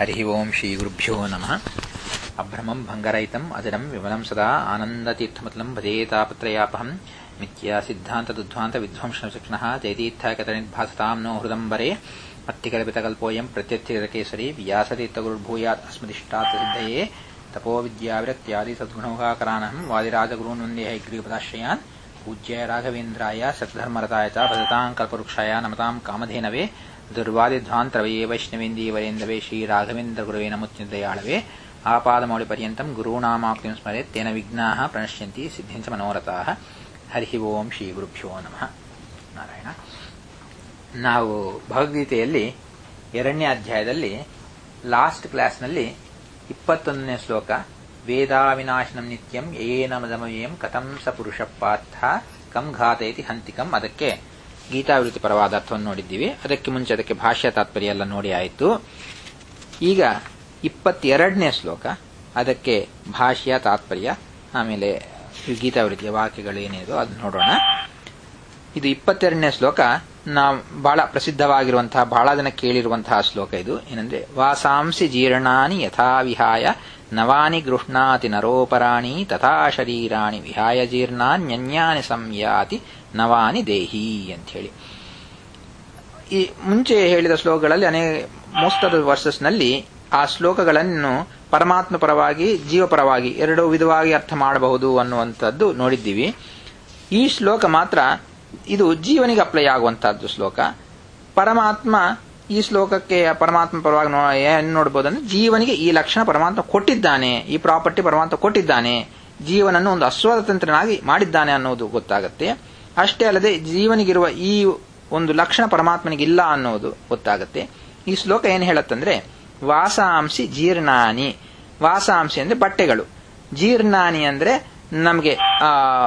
हरिः ओम् श्रीगुरुभ्यो नमः अभ्रमम् भङ्गरहितम् अजरम् विमलम् सदा आनन्दतीर्थमतलम् भजेतापत्रयापहम् मिथ्या सिद्धान्तदुध्वान्तविध्वंसनशिक्षणः जयतीर्थकतनिर्भासताम् नो हृदम्बरे मत्तिकल्पितकल्पोऽयम् प्रत्यर्थिरकेसरी व्यासतीर्थगुरुर्भूयात् अस्मदिष्टार्थसिद्धये तपोविद्याविरक्त्यादि सद्गुणोगाकरानहम् वादिराजगुरून् वन्दे हैग्रीपदाश्रयान् पूज्याय राघवेन्द्राय सत्धर्मरताय च भजताम् कल्पवृक्षाय नमताम् कामधेनवे ದುರ್ವಾದಿಧ್ವಾಂತರವೇ ವೈಷ್ಣವೇಂದೀವರೇಂದವೇ ಶ್ರೀರಾಘವೇಂದ್ರಗುರವೇ ನಮುತ್ಯದಯಾಳವೇ ಆಪಾದಮೌಳಿಪರ್ಯಂತಂ ಗುರುಣಾಮಾಕ್ತಿಂ ಸ್ಮರೆತ್ ತೇನ ವಿಘ್ನಾಃ ಪ್ರಣಶ್ಯಂತಿ ಸಿದ್ಧಿಂಚ ಮನೋರಥಾಃ ಹರಿ ಓಂ ಶ್ರೀ ಗುರುಭ್ಯೋ ನಮಃ ನಾರಾಯಣ ನಾವು ಭಗವದ್ಗೀತೆಯಲ್ಲಿ ಎರಡನೇ ಅಧ್ಯಾಯದಲ್ಲಿ ಲಾಸ್ಟ್ ಕ್ಲಾಸ್ನಲ್ಲಿ ಇಪ್ಪತ್ತೊಂದನೇ ಶ್ಲೋಕ ವೇದಾವಿನಾಶನಂ ನಿತ್ಯಂ ಏನ ಮದಮಯಂ ಕಥಂ ಸ ಪುರುಷ ಪಾರ್ಥ ಕಂ ಘಾತಯತಿ ಹಂತಿಕಂ ಅದಕ್ಕೆ ಗೀತಾವೃತ್ತಿ ಪರವಾದ ಅರ್ಥವನ್ನು ನೋಡಿದ್ದೀವಿ ಅದಕ್ಕೆ ಮುಂಚೆ ಅದಕ್ಕೆ ಭಾಷ್ಯ ತಾತ್ಪರ್ಯ ಎಲ್ಲ ನೋಡಿ ಆಯಿತು ಈಗ ಇಪ್ಪತ್ತೆರಡನೇ ಶ್ಲೋಕ ಅದಕ್ಕೆ ಭಾಷ್ಯ ತಾತ್ಪರ್ಯ ಆಮೇಲೆ ಗೀತಾವೃತ್ತಿಯ ವಾಕ್ಯಗಳು ಏನಿದೋ ಅದು ನೋಡೋಣ ಇದು ಇಪ್ಪತ್ತೆರಡನೇ ಶ್ಲೋಕ ನಾವು ಬಹಳ ಪ್ರಸಿದ್ಧವಾಗಿರುವಂತಹ ಬಹಳ ಜನ ಕೇಳಿರುವಂತಹ ಶ್ಲೋಕ ಇದು ಏನಂದ್ರೆ ವಾಸಾಂಸಿ ಜೀರ್ಣಾನಿ ಯಥಾ ವಿಹಾಯ ನವಾನಿ ಗೃಹ್ಣಾತಿ ನರೋಪರಾಣಿ ತಥಾ ಶರೀರಾಣಿ ವಿಹಾಯ ಜೀರ್ಣಾನ್ಯನ್ಯಾನಿ ಸಂಯಾತಿ ನವಾನಿ ದೇಹಿ ಅಂತ ಹೇಳಿ ಈ ಮುಂಚೆ ಹೇಳಿದ ಶ್ಲೋಕಗಳಲ್ಲಿ ಅನೇಕ ಮೋಸ್ಟ್ ಆಫ್ ದ ವರ್ಸಸ್ನಲ್ಲಿ ಆ ಶ್ಲೋಕಗಳನ್ನು ಪರಮಾತ್ಮ ಪರವಾಗಿ ಜೀವಪರವಾಗಿ ಎರಡು ವಿಧವಾಗಿ ಅರ್ಥ ಮಾಡಬಹುದು ಅನ್ನುವಂಥದ್ದು ನೋಡಿದ್ದೀವಿ ಈ ಶ್ಲೋಕ ಮಾತ್ರ ಇದು ಜೀವನಿಗೆ ಅಪ್ಲೈ ಆಗುವಂತಹದ್ದು ಶ್ಲೋಕ ಪರಮಾತ್ಮ ಈ ಶ್ಲೋಕಕ್ಕೆ ಪರಮಾತ್ಮ ಪರವಾಗಿ ಏನ್ ನೋಡಬಹುದು ಅಂದ್ರೆ ಜೀವನಿಗೆ ಈ ಲಕ್ಷಣ ಪರಮಾತ್ಮ ಕೊಟ್ಟಿದ್ದಾನೆ ಈ ಪ್ರಾಪರ್ಟಿ ಪರಮಾತ್ಮ ಕೊಟ್ಟಿದ್ದಾನೆ ಜೀವನನ್ನು ಒಂದು ಅಸ್ವತಂತ್ರನಾಗಿ ಮಾಡಿದ್ದಾನೆ ಅನ್ನೋದು ಗೊತ್ತಾಗತ್ತೆ ಅಷ್ಟೇ ಅಲ್ಲದೆ ಜೀವನಿಗಿರುವ ಈ ಒಂದು ಲಕ್ಷಣ ಪರಮಾತ್ಮನಿಗಿಲ್ಲ ಅನ್ನೋದು ಗೊತ್ತಾಗತ್ತೆ ಈ ಶ್ಲೋಕ ಏನು ಹೇಳತ್ತಂದ್ರೆ ವಾಸಾಂಸಿ ಜೀರ್ಣಾನಿ ವಾಸಾಂಸಿ ಅಂದ್ರೆ ಬಟ್ಟೆಗಳು ಜೀರ್ಣಾನಿ ಅಂದ್ರೆ ನಮಗೆ ಆ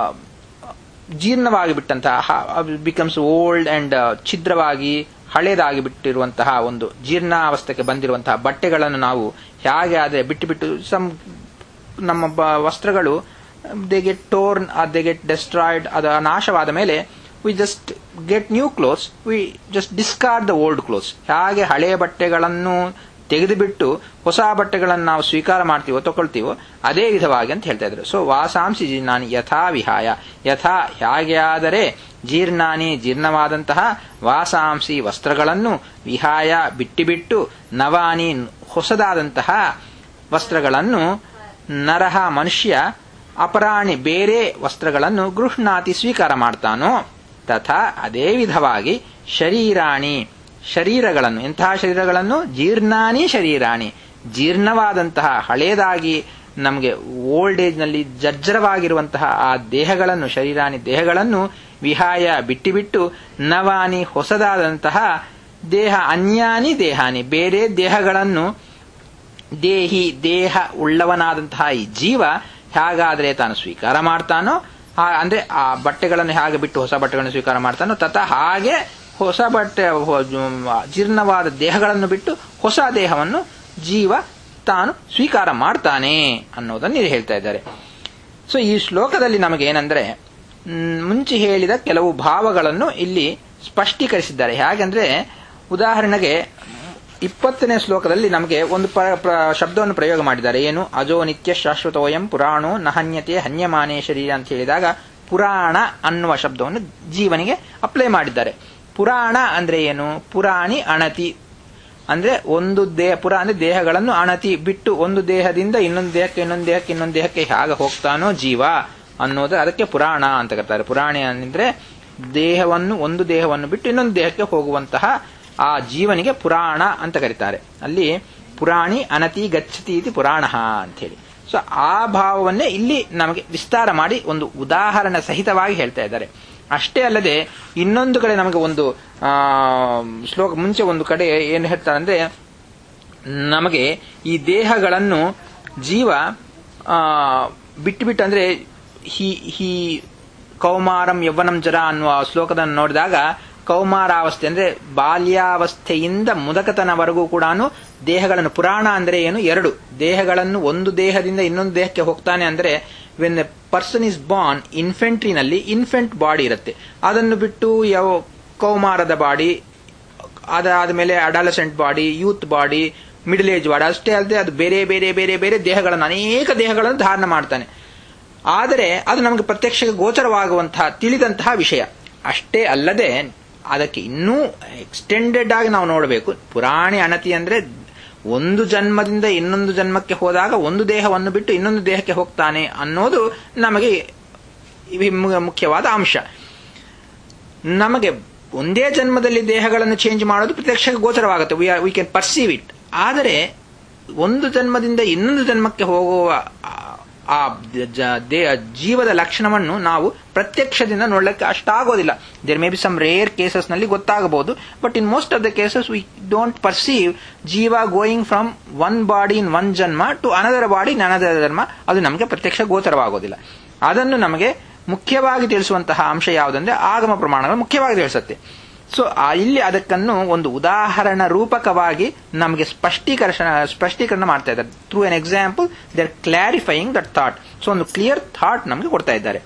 ಜೀರ್ಣವಾಗಿ ಬಿಟ್ಟಂತಹ ಬಿಕಮ್ಸ್ ಓಲ್ಡ್ ಅಂಡ್ ಛಿದ್ರವಾಗಿ ಹಳೇದಾಗಿ ಬಿಟ್ಟಿರುವಂತಹ ಒಂದು ಜೀರ್ಣಾವಸ್ಥೆಗೆ ಬಂದಿರುವಂತಹ ಬಟ್ಟೆಗಳನ್ನು ನಾವು ಹೇಗೆ ಆದರೆ ಬಿಟ್ಟು ಬಿಟ್ಟು ಸಮ್ ನಮ್ಮ ವಸ್ತ್ರಗಳು they get torn they get destroyed ಅದು ನಾಶವಾದ ಮೇಲೆ we just get new clothes we just discard the old clothes ಹೇಗೆ ಹಳೆಯ ಬಟ್ಟೆಗಳನ್ನು ತೆಗೆದುಬಿಟ್ಟು ಹೊಸ ಬಟ್ಟೆಗಳನ್ನು ನಾವು ಸ್ವೀಕಾರ ಮಾಡ್ತೀವೋ ತಗೊಳ್ತೀವೋ ಅದೇ ವಿಧವಾಗಿ ಅಂತ ಹೇಳ್ತಾ ಇದ್ರು ಸೊ ವಾಸಾಂಸಿ ಜೀರ್ಣಾನಿ ಯಥಾ ವಿಹಾಯ ಯಥಾ ಹೇಗೆ ಆದರೆ ಜೀರ್ಣಾನಿ ಜೀರ್ಣವಾದಂತಹ ವಾಸಾಂಸಿ ವಸ್ತ್ರಗಳನ್ನು ವಿಹಾಯ ಬಿಟ್ಟಿಬಿಟ್ಟು ನವಾನಿ ಹೊಸದಾದಂತಹ ವಸ್ತ್ರಗಳನ್ನು ನರಹ ಮನುಷ್ಯ ಅಪರಾಣಿ ಬೇರೆ ವಸ್ತ್ರಗಳನ್ನು ಗೃಹ್ಣಾತಿ ಸ್ವೀಕಾರ ಮಾಡ್ತಾನೋ ತಥಾ ಅದೇ ವಿಧವಾಗಿ ಶರೀರಾಣಿ ಶರೀರಗಳನ್ನು ಎಂತಹ ಶರೀರಗಳನ್ನು ಜೀರ್ಣಾನಿ ಶರೀರಾಣಿ ಜೀರ್ಣವಾದಂತಹ ಹಳೇದಾಗಿ ನಮಗೆ ಓಲ್ಡ್ ಏಜ್ನಲ್ಲಿ ಜರ್ಜರವಾಗಿರುವಂತಹ ಆ ದೇಹಗಳನ್ನು ಶರೀರಾನಿ ದೇಹಗಳನ್ನು ವಿಹಾಯ ಬಿಟ್ಟಿಬಿಟ್ಟು ನವಾನಿ ಹೊಸದಾದಂತಹ ದೇಹ ಅನ್ಯಾನಿ ದೇಹಾನಿ ಬೇರೆ ದೇಹಗಳನ್ನು ದೇಹಿ ದೇಹ ಉಳ್ಳವನಾದಂತಹ ಈ ಜೀವ ಹೇಗಾದರೆ ತಾನು ಸ್ವೀಕಾರ ಮಾಡ್ತಾನೋ ಅಂದ್ರೆ ಆ ಬಟ್ಟೆಗಳನ್ನು ಹೇಗೆ ಬಿಟ್ಟು ಹೊಸ ಬಟ್ಟೆಗಳನ್ನು ಸ್ವೀಕಾರ ಮಾಡ್ತಾನೋ ತಥ ಹಾಗೆ ಹೊಸ ಬಟ್ಟೆ ಜೀರ್ಣವಾದ ದೇಹಗಳನ್ನು ಬಿಟ್ಟು ಹೊಸ ದೇಹವನ್ನು ಜೀವ ತಾನು ಸ್ವೀಕಾರ ಮಾಡ್ತಾನೆ ಅನ್ನೋದನ್ನು ಇಲ್ಲಿ ಹೇಳ್ತಾ ಇದ್ದಾರೆ ಸೊ ಈ ಶ್ಲೋಕದಲ್ಲಿ ನಮಗೇನೆಂದ್ರೆ ಮುಂಚೆ ಹೇಳಿದ ಕೆಲವು ಭಾವಗಳನ್ನು ಇಲ್ಲಿ ಸ್ಪಷ್ಟೀಕರಿಸಿದ್ದಾರೆ ಹೇಗೆಂದ್ರೆ ಉದಾಹರಣೆಗೆ ಇಪ್ಪತ್ತನೇ ಶ್ಲೋಕದಲ್ಲಿ ನಮಗೆ ಒಂದು ಶಬ್ದವನ್ನು ಪ್ರಯೋಗ ಮಾಡಿದ್ದಾರೆ ಏನು ಅಜೋ ನಿತ್ಯ ಶಾಶ್ವತೋಯಂ ಪುರಾಣೋ ನಹನ್ಯತೆ ಹನ್ಯಮಾನೇ ಶರೀರ ಅಂತ ಹೇಳಿದಾಗ ಪುರಾಣ ಅನ್ನುವ ಶಬ್ದವನ್ನು ಜೀವನಿಗೆ ಅಪ್ಲೈ ಮಾಡಿದ್ದಾರೆ ಪುರಾಣ ಅಂದ್ರೆ ಏನು ಪುರಾಣಿ ಅಣತಿ ಅಂದ್ರೆ ಒಂದು ದೇಹ ಪುರ ಅಂದ್ರೆ ದೇಹಗಳನ್ನು ಅಣತಿ ಬಿಟ್ಟು ಒಂದು ದೇಹದಿಂದ ಇನ್ನೊಂದು ದೇಹಕ್ಕೆ ಇನ್ನೊಂದು ದೇಹಕ್ಕೆ ಇನ್ನೊಂದು ದೇಹಕ್ಕೆ ಹೇಗೆ ಹೋಗ್ತಾನೋ ಜೀವ ಅನ್ನೋದು ಅದಕ್ಕೆ ಪುರಾಣ ಅಂತ ಕರ್ತಾರೆ ಪುರಾಣಿ ಅಂದ್ರೆ ದೇಹವನ್ನು ಒಂದು ದೇಹವನ್ನು ಬಿಟ್ಟು ಇನ್ನೊಂದು ದೇಹಕ್ಕೆ ಹೋಗುವಂತಹ ಆ ಜೀವನಿಗೆ ಪುರಾಣ ಅಂತ ಕರೀತಾರೆ ಅಲ್ಲಿ ಪುರಾಣಿ ಅನತಿ ಗಚ್ಚತಿ ಇತಿ ಪುರಾಣ ಅಂತ ಹೇಳಿ ಸೊ ಆ ಭಾವವನ್ನೇ ಇಲ್ಲಿ ನಮಗೆ ವಿಸ್ತಾರ ಮಾಡಿ ಒಂದು ಉದಾಹರಣೆ ಸಹಿತವಾಗಿ ಹೇಳ್ತಾ ಇದ್ದಾರೆ ಅಷ್ಟೇ ಅಲ್ಲದೆ ಇನ್ನೊಂದು ಕಡೆ ನಮಗೆ ಒಂದು ಆ ಶ್ಲೋಕ ಮುಂಚೆ ಒಂದು ಕಡೆ ಏನು ಹೇಳ್ತಾರೆ ಅಂದ್ರೆ ನಮಗೆ ಈ ದೇಹಗಳನ್ನು ಜೀವ ಬಿಟ್ಟು ಬಿಟ್ಟು ಅಂದ್ರೆ ಹಿ ಹಿ ಕೌಮಾರಂ ಯೌವನಂ ಜರ ಅನ್ನುವ ಶ್ಲೋಕದನ್ನು ನೋಡಿದಾಗ ಕೌಮಾರಾವಸ್ಥೆ ಅಂದ್ರೆ ಬಾಲ್ಯಾವಸ್ಥೆಯಿಂದ ಮುದಕತನವರೆಗೂ ಕೂಡ ದೇಹಗಳನ್ನು ಪುರಾಣ ಅಂದ್ರೆ ಏನು ಎರಡು ದೇಹಗಳನ್ನು ಒಂದು ದೇಹದಿಂದ ಇನ್ನೊಂದು ದೇಹಕ್ಕೆ ಹೋಗ್ತಾನೆ ಅಂದ್ರೆ when a person is born ಇನ್ಫೆಂಟ್ರಿನಲ್ಲಿ ಇನ್ಫೆಂಟ್ ಬಾಡಿ ಇರುತ್ತೆ ಅದನ್ನು ಬಿಟ್ಟು ಯಾವ ಕೌಮಾರದ ಬಾಡಿ ಅದಾದ ಮೇಲೆ adolescent body youth body middle age ward ಅಷ್ಟೇ ಅಲ್ಲದೆ ಅದು ಬೇರೆ ಬೇರೆ ಬೇರೆ ಬೇರೆ ದೇಹಗಳನ್ನು ಅನೇಕ ದೇಹಗಳನ್ನು ಧಾರಣ ಮಾಡ್ತಾನೆ ಆದರೆ ಅದು ನಮಗೆ ಪ್ರತ್ಯಕ್ಷ ಗೋಚರವಾಗುವಂತಹ ತಿಳಿದಂತಹ ವಿಷಯ ಅಷ್ಟೇ ಅಲ್ಲದೆ ಅದಕ್ಕೆ ಇನ್ನೂ ಎಕ್ಸ್ಟೆಂಡೆಡ್ ಆಗಿ ನಾವು ನೋಡಬೇಕು ಪುರಾಣಿ ಅಣತಿ ಅಂದ್ರೆ ಒಂದು ಜನ್ಮದಿಂದ ಇನ್ನೊಂದು ಜನ್ಮಕ್ಕೆ ಹೋದಾಗ ಒಂದು ದೇಹವನ್ನು ಬಿಟ್ಟು ಇನ್ನೊಂದು ದೇಹಕ್ಕೆ ಹೋಗ್ತಾನೆ ಅನ್ನೋದು ನಮಗೆ ಇವಿ ಮು- ಮುಖ್ಯವಾದ ಅಂಶ ನಮಗೆ ಒಂದೇ ಜನ್ಮದಲ್ಲಿ ದೇಹಗಳನ್ನು ಚೇಂಜ್ ಮಾಡೋದು ಪ್ರತ್ಯಕ್ಷ ಗೋಚರವಾಗುತ್ತೆ we we can perceive it ಆದರೆ ಒಂದು ಜನ್ಮದಿಂದ ಇನ್ನೊಂದು ಜನ್ಮಕ್ಕೆ ಹೋಗುವ ಆ- ಆ ಜ- ದೇ- ಜೀವದ ಲಕ್ಷಣವನ್ನು ನಾವು ಪ್ರತ್ಯಕ್ಷದಿಂದ ನೋಡಲಿಕ್ಕೆ ಅಷ್ಟಾಗೋದಿಲ್ಲ there may be some rare cases ನಲ್ಲಿ ಗೊತ್ತಾಗಬಹುದು but in most of the cases we don't perceive ಜೀವ going from one body in one ಜನ್ಮ to another body in another ಜನ್ಮ ಅದು ನಮಗೆ ಪ್ರತ್ಯಕ್ಷ ಗೋಚರವಾಗೋದಿಲ್ಲ ಅದನ್ನು ನಮಗೆ ಮುಖ್ಯವಾಗಿ ತಿಳಿಸುವಂತಹ ಅಂಶ ಯಾವುದಂದ್ರೆ ಆಗಮ ಪ್ರಮಾಣಗಳು ಮುಖ್ಯವಾಗಿ ತಿಳಿಸುತ್ತೆ ಸೊ ಇಲ್ಲಿ ಅದಕ್ಕನ್ನು ಒಂದು ಉದಾಹರಣ ರೂಪಕವಾಗಿ ನಮಗೆ ಸ್ಪಷ್ಟೀಕರಣ ಸ್ಪಷ್ಟೀಕರಣ ಮಾಡ್ತಾ ಇದ್ದಾರೆ through an example they are clarifying that thought so ಒಂದು ಕ್ಲಿಯರ್ ಥಾಟ್ ನಮಗೆ ಕೊಡ್ತಾ ಇದ್ದಾರೆ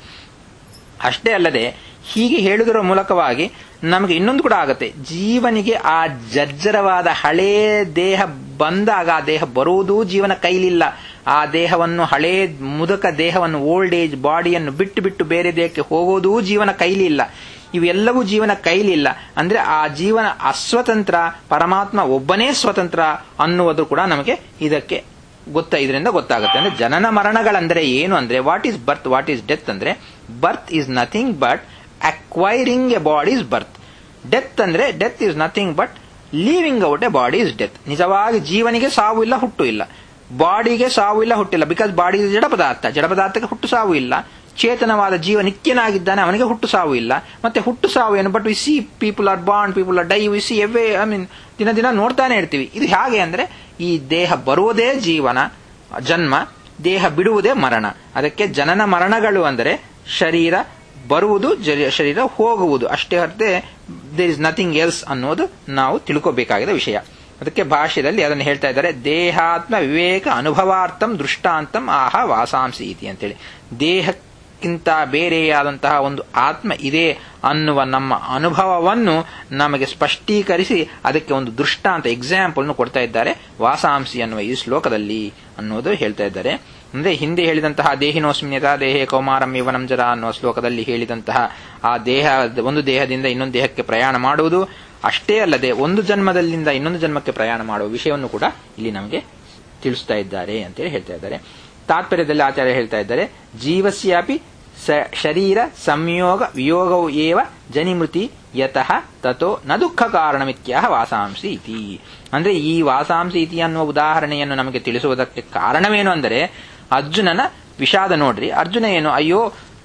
ಅಷ್ಟೇ ಅಲ್ಲದೆ ಹೀಗೆ ಹೇಳುವುದರ ಮೂಲಕವಾಗಿ ನಮಗೆ ಇನ್ನೊಂದು ಕೂಡ ಆಗುತ್ತೆ ಜೀವನಿಗೆ ಆ ಜರ್ಜರವಾದ ಹಳೇ ದೇಹ ಬಂದಾಗ ಆ ದೇಹ ಬರುವುದೂ ಜೀವನ ಕೈಲಿಲ್ಲ ಆ ದೇಹವನ್ನು ಹಳೇ ಮುದಕ ದೇಹವನ್ನು ಓಲ್ಡ್ ಏಜ್ ಬಾಡಿಯನ್ನು ಬಿಟ್ಟು ಬಿಟ್ಟು ಬೇರೆ ದೇಹಕ್ಕೆ ಹೋಗೋದೂ ಜೀವನ ಕೈಲಿಲ್ಲ ಇವೆಲ್ಲವೂ ಜೀವನ ಕೈಲಿಲ್ಲ ಅಂದ್ರೆ ಆ ಜೀವನ ಅಸ್ವತಂತ್ರ ಪರಮಾತ್ಮ ಒಬ್ಬನೇ ಸ್ವತಂತ್ರ ಅನ್ನುವುದು ಕೂಡ ನಮಗೆ ಇದಕ್ಕೆ ಗೊತ್ತ ಇದರಿಂದ ಗೊತ್ತಾಗುತ್ತೆ ಅಂದ್ರೆ ಜನನ ಮರಣಗಳಂದ್ರೆ ಏನು ಅಂದ್ರೆ what is birth what is death ಅಂದ್ರೆ birth is nothing but acquiring a body is birth death ಅಂದ್ರೆ death is nothing but leaving out a body is death ನಿಜವಾಗಿ ಜೀವನಿಗೆ ಸಾವು ಇಲ್ಲ ಹುಟ್ಟು ಇಲ್ಲ ಬಾಡಿಗೆ ಸಾವು ಇಲ್ಲ ಹುಟ್ಟಿಲ್ಲ ಬಿಕಾಸ್ ಬಾಡಿ ಇಸ್ ಜಡ ಪದಾರ್ಥ ಜಡ ಪದಾರ್ಥಕ್ಕೆ ಹುಟ್ಟು ಸಾವು ಇಲ್ಲ ಚೇತನವಾದ ಜೀವ ನಿತ್ಯನಾಗಿದ್ದಾನೆ ಅವನಿಗೆ ಹುಟ್ಟು ಸಾವು ಇಲ್ಲ ಮತ್ತೆ ಹುಟ್ಟು ಸಾವು ಏನು but we see people are ಬಾಂಡ್ people are die we see away I mean ದಿನ ದಿನ ನೋಡ್ತಾನೆ ಇರ್ತೀವಿ ಇದು ಹೇಗೆ ಅಂದ್ರೆ ಈ ದೇಹ ಬರುವುದೇ ಜೀವನ ಜನ್ಮ ದೇಹ ಬಿಡುವುದೇ ಮರಣ ಅದಕ್ಕೆ ಜನನ ಮರಣಗಳು ಅಂದರೆ ಶರೀರ ಬರುವುದು ಜರಿ- ಶರೀರ ಹೋಗುವುದು ಅಷ್ಟೇ ಹೊರತೆ ದೇರ್ ಇಸ್ ನಥಿಂಗ್ ಎಲ್ಸ್ ಅನ್ನೋದು ನಾವು ತಿಳ್ಕೋಬೇಕಾಗಿದ ವಿಷಯ ಅದಕ್ಕೆ ಭಾಷ್ಯದಲ್ಲಿ ಅದನ್ನು ಹೇಳ್ತಾ ಇದ್ದಾರೆ ದೇಹಾತ್ಮ ವಿವೇಕ ಅನುಭವಾರ್ಥಂ ದೃಷ್ಟಾಂತಂ ಆಹ ವಾಸಾಂಸಿ ಇತಿ ಅಂತೇಳಿ ದೇಹಕ್ಕಿಂತ ಬೇರೆಯಾದಂತಹ ಒಂದು ಆತ್ಮ ಇದೆ ಅನ್ನುವ ನಮ್ಮ ಅನುಭವವನ್ನು ನಮಗೆ ಸ್ಪಷ್ಟೀಕರಿಸಿ ಅದಕ್ಕೆ ಒಂದು ದೃಷ್ಟಾಂತ ಎಕ್ಸಾಂಪಲ್ ಕೊಡ್ತಾ ಇದ್ದಾರೆ ವಾಸಾಂಸಿ ಅನ್ನುವ ಈ ಶ್ಲೋಕದಲ್ಲಿ ಅನ್ನೋದು ಹೇಳ್ತಾ ಇದ್ದಾರೆ ಅಂದ್ರೆ ಹಿಂದೆ ಹೇಳಿದಂತಹ ದೇಹಿನೋಸ್ಮಿನ್ಯತ ದೇಹೇ ಕೌಮಾರಂ ಯವನಂ ಜರ ಅನ್ನುವ ಶ್ಲೋಕದಲ್ಲಿ ಹೇಳಿದಂತಹ ಆ ದೇಹ ಒಂದು ದೇಹದಿಂದ ಇನ್ನೊಂದು ದೇಹಕ್ಕೆ ಪ್ರಯಾಣ ಮಾಡುವುದು ಅಷ್ಟೇ ಅಲ್ಲದೆ ಒಂದು ಜನ್ಮದಲ್ಲಿಂದ ಇನ್ನೊಂದು ಜನ್ಮಕ್ಕೆ ಪ್ರಯಾಣ ಮಾಡುವ ವಿಷಯವನ್ನು ಕೂಡ ಇಲ್ಲಿ ನಮಗೆ ತಿಳಿಸ್ತಾ ಇದ್ದಾರೆ ಅಂತೇಳಿ ಹೇಳ್ತಾ ಇದ್ದಾರೆ ತಾತ್ಪರ್ಯದಲ್ಲಿ ಆಚಾರ್ಯ ಹೇಳ್ತಾ ಇದ್ದಾರೆ ಜೀವಸ್ಯಾಪಿ ಸ- ಶರೀರ ಸಂಯೋಗ ವಿಯೋಗವು ಏವ ಜನಿಮೃತಿ ಯತಃ ತಥೋ ನ ದುಃಖ ಕಾರಣಮಿತ್ಯಾಹ ವಾಸಾಂಸಿ ಇತಿ ಅಂದ್ರೆ ಈ ವಾಸಾಂಸಿ ಇತಿ ಅನ್ನುವ ಉದಾಹರಣೆಯನ್ನು ನಮಗೆ ತಿಳಿಸುವುದಕ್ಕೆ ಕಾರಣವೇನು ಅಂದರೆ ಅರ್ಜುನನ ವಿಷಾದ ನೋಡ್ರಿ ಅರ್ಜುನ ಏನು ಅಯ್ಯೋ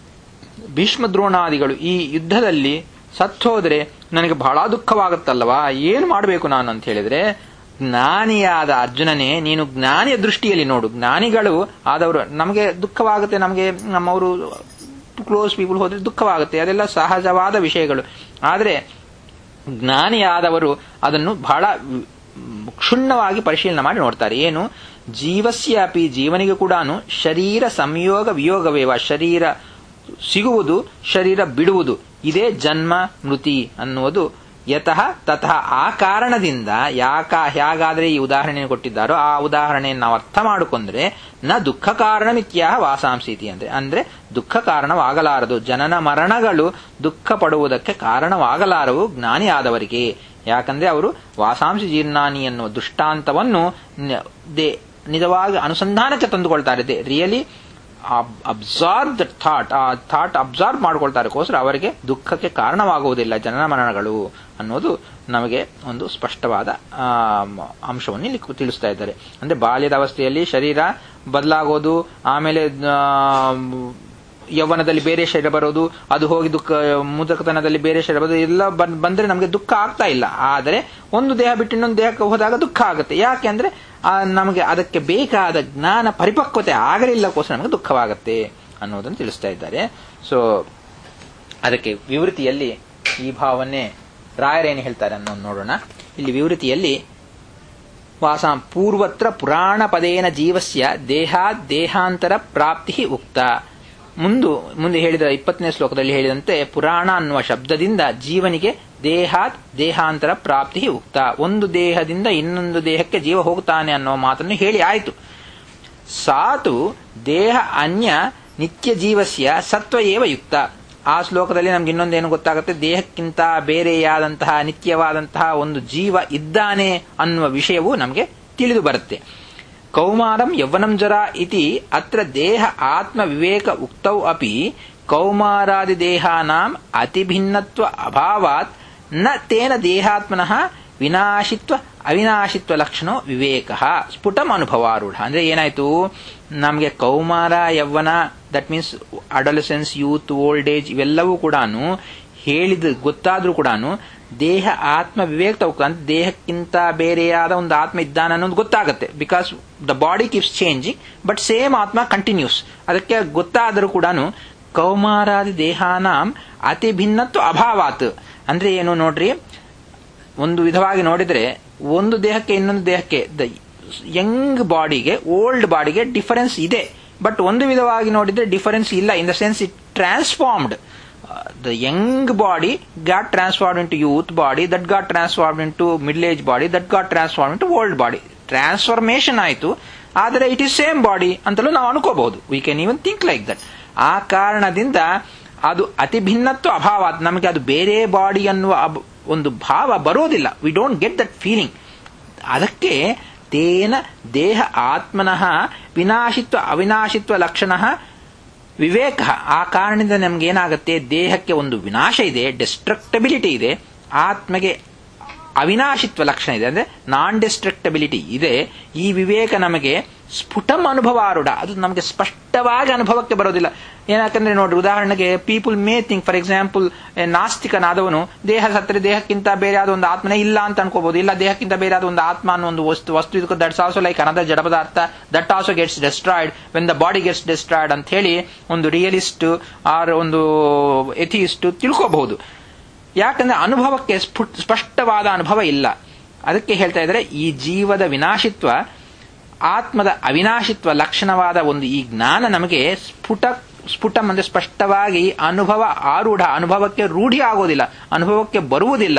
ಭೀಷ್ಮ ದ್ರೋಣಾದಿಗಳು ಈ ಯುದ್ಧದಲ್ಲಿ ಸತ್ತೋದ್ರೆ ನನಗೆ ಬಹಳ ದುಃಖವಾಗುತ್ತಲ್ವಾ ಏನು ಮಾಡಬೇಕು ನಾನು ಅಂತ ಹೇಳಿದ್ರೆ ಜ್ಞಾನಿಯಾದ ಅರ್ಜುನನೇ ನೀನು ಜ್ಞಾನಿಯ ದೃಷ್ಟಿಯಲ್ಲಿ ನೋಡು ಜ್ಞಾನಿಗಳು ಆದವರು ನಮಗೆ ದುಃಖವಾಗುತ್ತೆ ನಮಗೆ ನಮ್ಮವರು ಕ್ಲೋಸ್ ಪೀಪಲ್ ಹೋದ್ರೆ ದುಃಖವಾಗುತ್ತೆ ಅದೆಲ್ಲ ಸಹಜವಾದ ವಿಷಯಗಳು ಆದರೆ ಜ್ಞಾನಿಯಾದವರು ಅದನ್ನು ಬಹಳ ಕ್ಷುಣ್ಣವಾಗಿ ಪರಿಶೀಲನೆ ಮಾಡಿ ನೋಡ್ತಾರೆ ಏನು ಜೀವಸ್ಯ ಅಪಿ ಜೀವನಿಗೆ ಕೂಡ ಶರೀರ ಸಂಯೋಗ ವಿಯೋಗವೇವ ಶರೀರ ಸಿಗುವುದು ಶರೀರ ಬಿಡುವುದು ಇದೇ ಜನ್ಮ ಮೃತಿ ಅನ್ನುವುದು ಯತಃ ತತಃ ಆ ಕಾರಣದಿಂದ ಯಾಕ ಹೇಗಾದ್ರೆ ಈ ಉದಾಹರಣೆ ಕೊಟ್ಟಿದ್ದಾರೋ ಆ ಉದಾಹರಣೆಯನ್ನು ನಾವು ಅರ್ಥ ಮಾಡಿಕೊಂಡ್ರೆ ನ ದುಃಖ ಕಾರಣ ಮಿತ್ಯಾಹ ವಾಸಾಂಸೀತಿ ಅಂದ್ರೆ ಅಂದ್ರೆ ದುಃಖ ಕಾರಣವಾಗಲಾರದು ಜನನ ಮರಣಗಳು ದುಃಖ ಪಡುವುದಕ್ಕೆ ಕಾರಣವಾಗಲಾರವು ಜ್ಞಾನಿ ಆದವರಿಗೆ ಯಾಕಂದ್ರೆ ಅವರು ವಾಸಾಂಶ ಜೀರ್ಣಾನಿ ಎನ್ನುವ ದೃಷ್ಟಾಂತವನ್ನು ನ- ದೇ ನಿಜವಾಗಿ ಅನುಸಂಧಾನಕ್ಕೆ ತಂದುಕೊಳ್ತಾರೆ they really observe the thought ಆ ಥಾಟ್ ಅಬ್ಸಾರ್ವ್ ಮಾಡ್ಕೊಳ್ತಾರಕ್ಕೋಸ್ಕರ ಅವರಿಗೆ ದುಃಖಕ್ಕೆ ಕಾರಣವಾಗುವುದಿಲ್ಲ ಜನನ ಮರಣಗಳು ಅನ್ನೋದು ನಮಗೆ ಒಂದು ಸ್ಪಷ್ಟವಾದ ಆ, ಅಂಶವನ್ನು ಇಲ್ಲಿ ತಿಳಿಸ್ತಾ ಇದ್ದಾರೆ ಅಂದ್ರೆ ಬಾಲ್ಯದ ಅವಸ್ಥೆಯಲ್ಲಿ ಶರೀರ ಬದಲಾಗೋದು ಆಮೇಲೆ ಆ, ಯೌವನದಲ್ಲಿ ಬೇರೆ ಶರೀರ ಬರೋದು ಅದು ಹೋಗಿ ದುಃಖ ಮುದಕತನದಲ್ಲಿ ಬೇರೆ ಶರೀರ ಬರೋದು ಎಲ್ಲ ಬನ್- ಬಂದ್ರೆ ನಮಗೆ ದುಃಖ ಆಗ್ತಾ ಇಲ್ಲ ಆದರೆ ಒಂದು ದೇಹ ಬಿಟ್ಟು ಇನ್ನೊಂದು ದೇಹಕ್ಕೆ ಹೋದಾಗ ದುಃಖ ಆಗುತ್ತೆ ಯಾಕೆ ಅಂದ್ರೆ ಆ, ನಮಗೆ ಅದಕ್ಕೆ ಬೇಕಾದ ಜ್ಞಾನ ಪರಿಪಕ್ವತೆ ಆಗಲಿಲ್ಲಕ್ಕೋಸ್ಕರ ನಮಗೆ ದುಃಖವಾಗುತ್ತೆ ಅನ್ನೋದನ್ನು ತಿಳಿಸ್ತಾ ಇದ್ದಾರೆ ಸೊ ಅದಕ್ಕೆ ವಿವೃತಿಯಲ್ಲಿ ಈ ಭಾವನೆ ರಾಯರೇನು ಹೇಳ್ತಾರೆ ಅನ್ನೋದು ನೋಡೋಣ ಇಲ್ಲಿ ವಿವೃತಿಯಲ್ಲಿ ವಾಸ ಪೂರ್ವತ್ರ ಪುರಾಣ ಪದೇನ ಜೀವಸ್ಯ ದೇಹಾತ್ ದೇಹಾಂತರ ಪ್ರಾಪ್ತಿ ಉಕ್ತ ಮುಂದು ಮುಂದೆ ಹೇಳಿದ ಇಪ್ಪತ್ತನೇ ಶ್ಲೋಕದಲ್ಲಿ ಹೇಳಿದಂತೆ ಪುರಾಣ ಅನ್ನುವ ಶಬ್ದದಿಂದ ಜೀವನಿಗೆ ದೇಹಾತ್ ದೇಹಾಂತರ ಪ್ರಾಪ್ತಿ ಉಕ್ತ ಒಂದು ದೇಹದಿಂದ ಇನ್ನೊಂದು ದೇಹಕ್ಕೆ ಜೀವ ಹೋಗ್ತಾನೆ ಅನ್ನೋ ಮಾತನ್ನು ಹೇಳಿ ಆಯಿತು ಸಾತು ದೇಹ ಅನ್ಯ ನಿತ್ಯ ಜೀವಸ್ಯ ಸತ್ವ ಏವ ಯುಕ್ತ ಆ ಶ್ಲೋಕದಲ್ಲಿ ನಮ್ಗೆ ಇನ್ನೊಂದೇನು ಗೊತ್ತಾಗುತ್ತೆ ದೇಹಕ್ಕಿಂತ ಬೇರೆಯಾದಂತಹ ನಿತ್ಯವಾದಂತಹ ಒಂದು ಜೀವ ಇದ್ದಾನೆ ಅನ್ನುವ ವಿಷಯವು ನಮಗೆ ತಿಳಿದು ಬರುತ್ತೆ ಕೌಮಾರಂ ಯೌವನಂ ಜರ ಇತಿ ಅತ್ರ ದೇಹ ಆತ್ಮ ವಿವೇಕ ಉಕ್ತೌ ಅಪಿ ಕೌಮಾರಾದಿ ದೇಹಾನಾಂ ಅತಿಭಿನ್ನತ್ವ ಅಭಾವಾತ್ ನ ತೇನ ದೇಹಾತ್ಮನಃ ವಿನಾಶಿತ್ವ ಅವಿನಾಶಿತ್ವ ಲಕ್ಷಣ ವಿವೇಕ ಸ್ಫುಟಂ ಅನುಭವಾರೂಢ ಅಂದ್ರೆ ಏನಾಯ್ತು ನಮಗೆ ಕೌಮಾರ ಯೌವನ that means adolescence youth old age ಇವೆಲ್ಲವೂ ಕೂಡ ಹೇಳಿದ ಗೊತ್ತಾದ್ರೂ ಕೂಡ ದೇಹ ಆತ್ಮ ವಿವೇಕ ಅಂದ್ರೆ ದೇಹಕ್ಕಿಂತ ಬೇರೆಯಾದ ಒಂದು ಆತ್ಮ ಇದ್ದಾನೆ ಅನ್ನೋದು ಗೊತ್ತಾಗುತ್ತೆ because the body keeps changing but same ಆತ್ಮ ಕಂಟಿನ್ಯೂಸ್ ಅದಕ್ಕೆ ಗೊತ್ತಾದರೂ ಕೂಡ ಕೌಮಾರಾದಿ ದೇಹಾನಾಂ ಅತಿ ಭಿನ್ನತ್ವ ಅಭಾವಾತ್ ಅಂದ್ರೆ ಏನು ನೋಡ್ರಿ ಒಂದು ವಿಧವಾಗಿ ನೋಡಿದ್ರೆ ಒಂದು ದೇಹಕ್ಕೆ ಇನ್ನೊಂದು ದೇಹಕ್ಕೆ ದ ಯಂಗ್ ಬಾಡಿಗೆ ಓಲ್ಡ್ ಬಾಡಿಗೆ ಡಿಫರೆನ್ಸ್ ಇದೆ ಬಟ್ ಒಂದು ವಿಧವಾಗಿ ನೋಡಿದ್ರೆ ಡಿಫರೆನ್ಸ್ ಇಲ್ಲ in the sense it transformed the young body got transform into youth body that got transform into middle age body that got transform into old body transformation ಆಯಿತು ಆದರೆ it is same body ಅಂತಲೂ ನಾವು ಅನ್ಕೋಬಹುದು we can even think like that ಆ ಕಾರಣದಿಂದ ಅದು ಅತಿ ಭಿನ್ನತ್ವ ಅಭಾವ ನಮಗೆ ಅದು ಬೇರೆ ಬಾಡಿ ಅನ್ನುವ ಒಂದು ಭಾವ ಬರೋದಿಲ್ಲ we don't get that feeling ಅದಕ್ಕೆ ತೇನ ದೇಹ ಆತ್ಮನಃ ವಿನಾಶಿತ್ವ ಅವಿನಾಶಿತ್ವ ಲಕ್ಷಣ ವಿವೇಕ ಆ ಕಾರಣದಿಂದ ನಮ್ಗೆ ಏನಾಗುತ್ತೆ ದೇಹಕ್ಕೆ ಒಂದು ವಿನಾಶ ಇದೆ ಡಿಸ್ಟ್ರಕ್ಟಬಿಲಿಟಿ ಇದೆ ಆತ್ಮಗೆ ಅವಿನಾಶಿತ್ವ ಲಕ್ಷಣ ಇದೆ ಅಂದ್ರೆ ನಾನ್ ಡಿಸ್ಟ್ರಕ್ಟಬಿಲಿಟಿ ಇದೆ ಈ ವಿವೇಕ ನಮಗೆ ಸ್ಫುಟಂ ಅನುಭವಾರೂಢ ಅದು ನಮಗೆ ಸ್ಪಷ್ಟವಾಗಿ ಅನುಭವಕ್ಕೆ ಬರೋದಿಲ್ಲ ಏನಕ್ಕಂದ್ರೆ ನೋಡ್ರಿ ಉದಾಹರಣೆಗೆ people may think for example ನಾಸ್ತಿಕನಾದವನು ದೇಹ ಸತ್ತರೆ ದೇಹಕ್ಕಿಂತ ಬೇರೆ ಆದ ಒಂದು ಆತ್ಮನೇ ಇಲ್ಲ ಅಂತ ಅನ್ಕೋಬಹುದು ಇಲ್ಲ ದೇಹಕ್ಕಿಂತ ಬೇರೆ ಆದ ಒಂದು ಆತ್ಮ ಅನ್ನೋ ಒಂದು ವಸ್ತು ವಸ್ತು ಇದಕ್ಕೆ ದಟ್ಸ್ ಆಲ್ಸೋ ಲೈಕ್ ಅನದರ್ ಜಡ ಪದಾರ್ಥ that also gets destroyed when the body gets destroyed ಅಂತ ಹೇಳಿ ಒಂದು ರಿಯಲಿಸ್ಟ್ ಆರ್ ಒಂದು ಎಥಿಯಿಸ್ಟ್ ತಿಳ್ಕೋಬಹುದು ಯಾಕಂದ್ರೆ ಅನುಭವಕ್ಕೆ ಸ್ಪಷ್ಟವಾದ ಅನುಭವ ಇಲ್ಲ ಅದಕ್ಕೆ ಹೇಳ್ತಾ ಇದ್ದಾರೆ ಈ ಜೀವದ ವಿನಾಶಿತ್ವ ಆತ್ಮದ ಅವಿನಾಶಿತ್ವ ಲಕ್ಷಣವಾದ ಒಂದು ಈ ಜ್ಞಾನ ನಮಗೆ ಸ್ಫುಟ ಸ್ಫುಟಂ ಅಂದ್ರೆ ಸ್ಪಷ್ಟವಾಗಿ ಅನುಭವ ಆರೂಢ ಅನುಭವಕ್ಕೆ ರೂಢಿ ಆಗೋದಿಲ್ಲ ಅನುಭವಕ್ಕೆ ಬರುವುದಿಲ್ಲ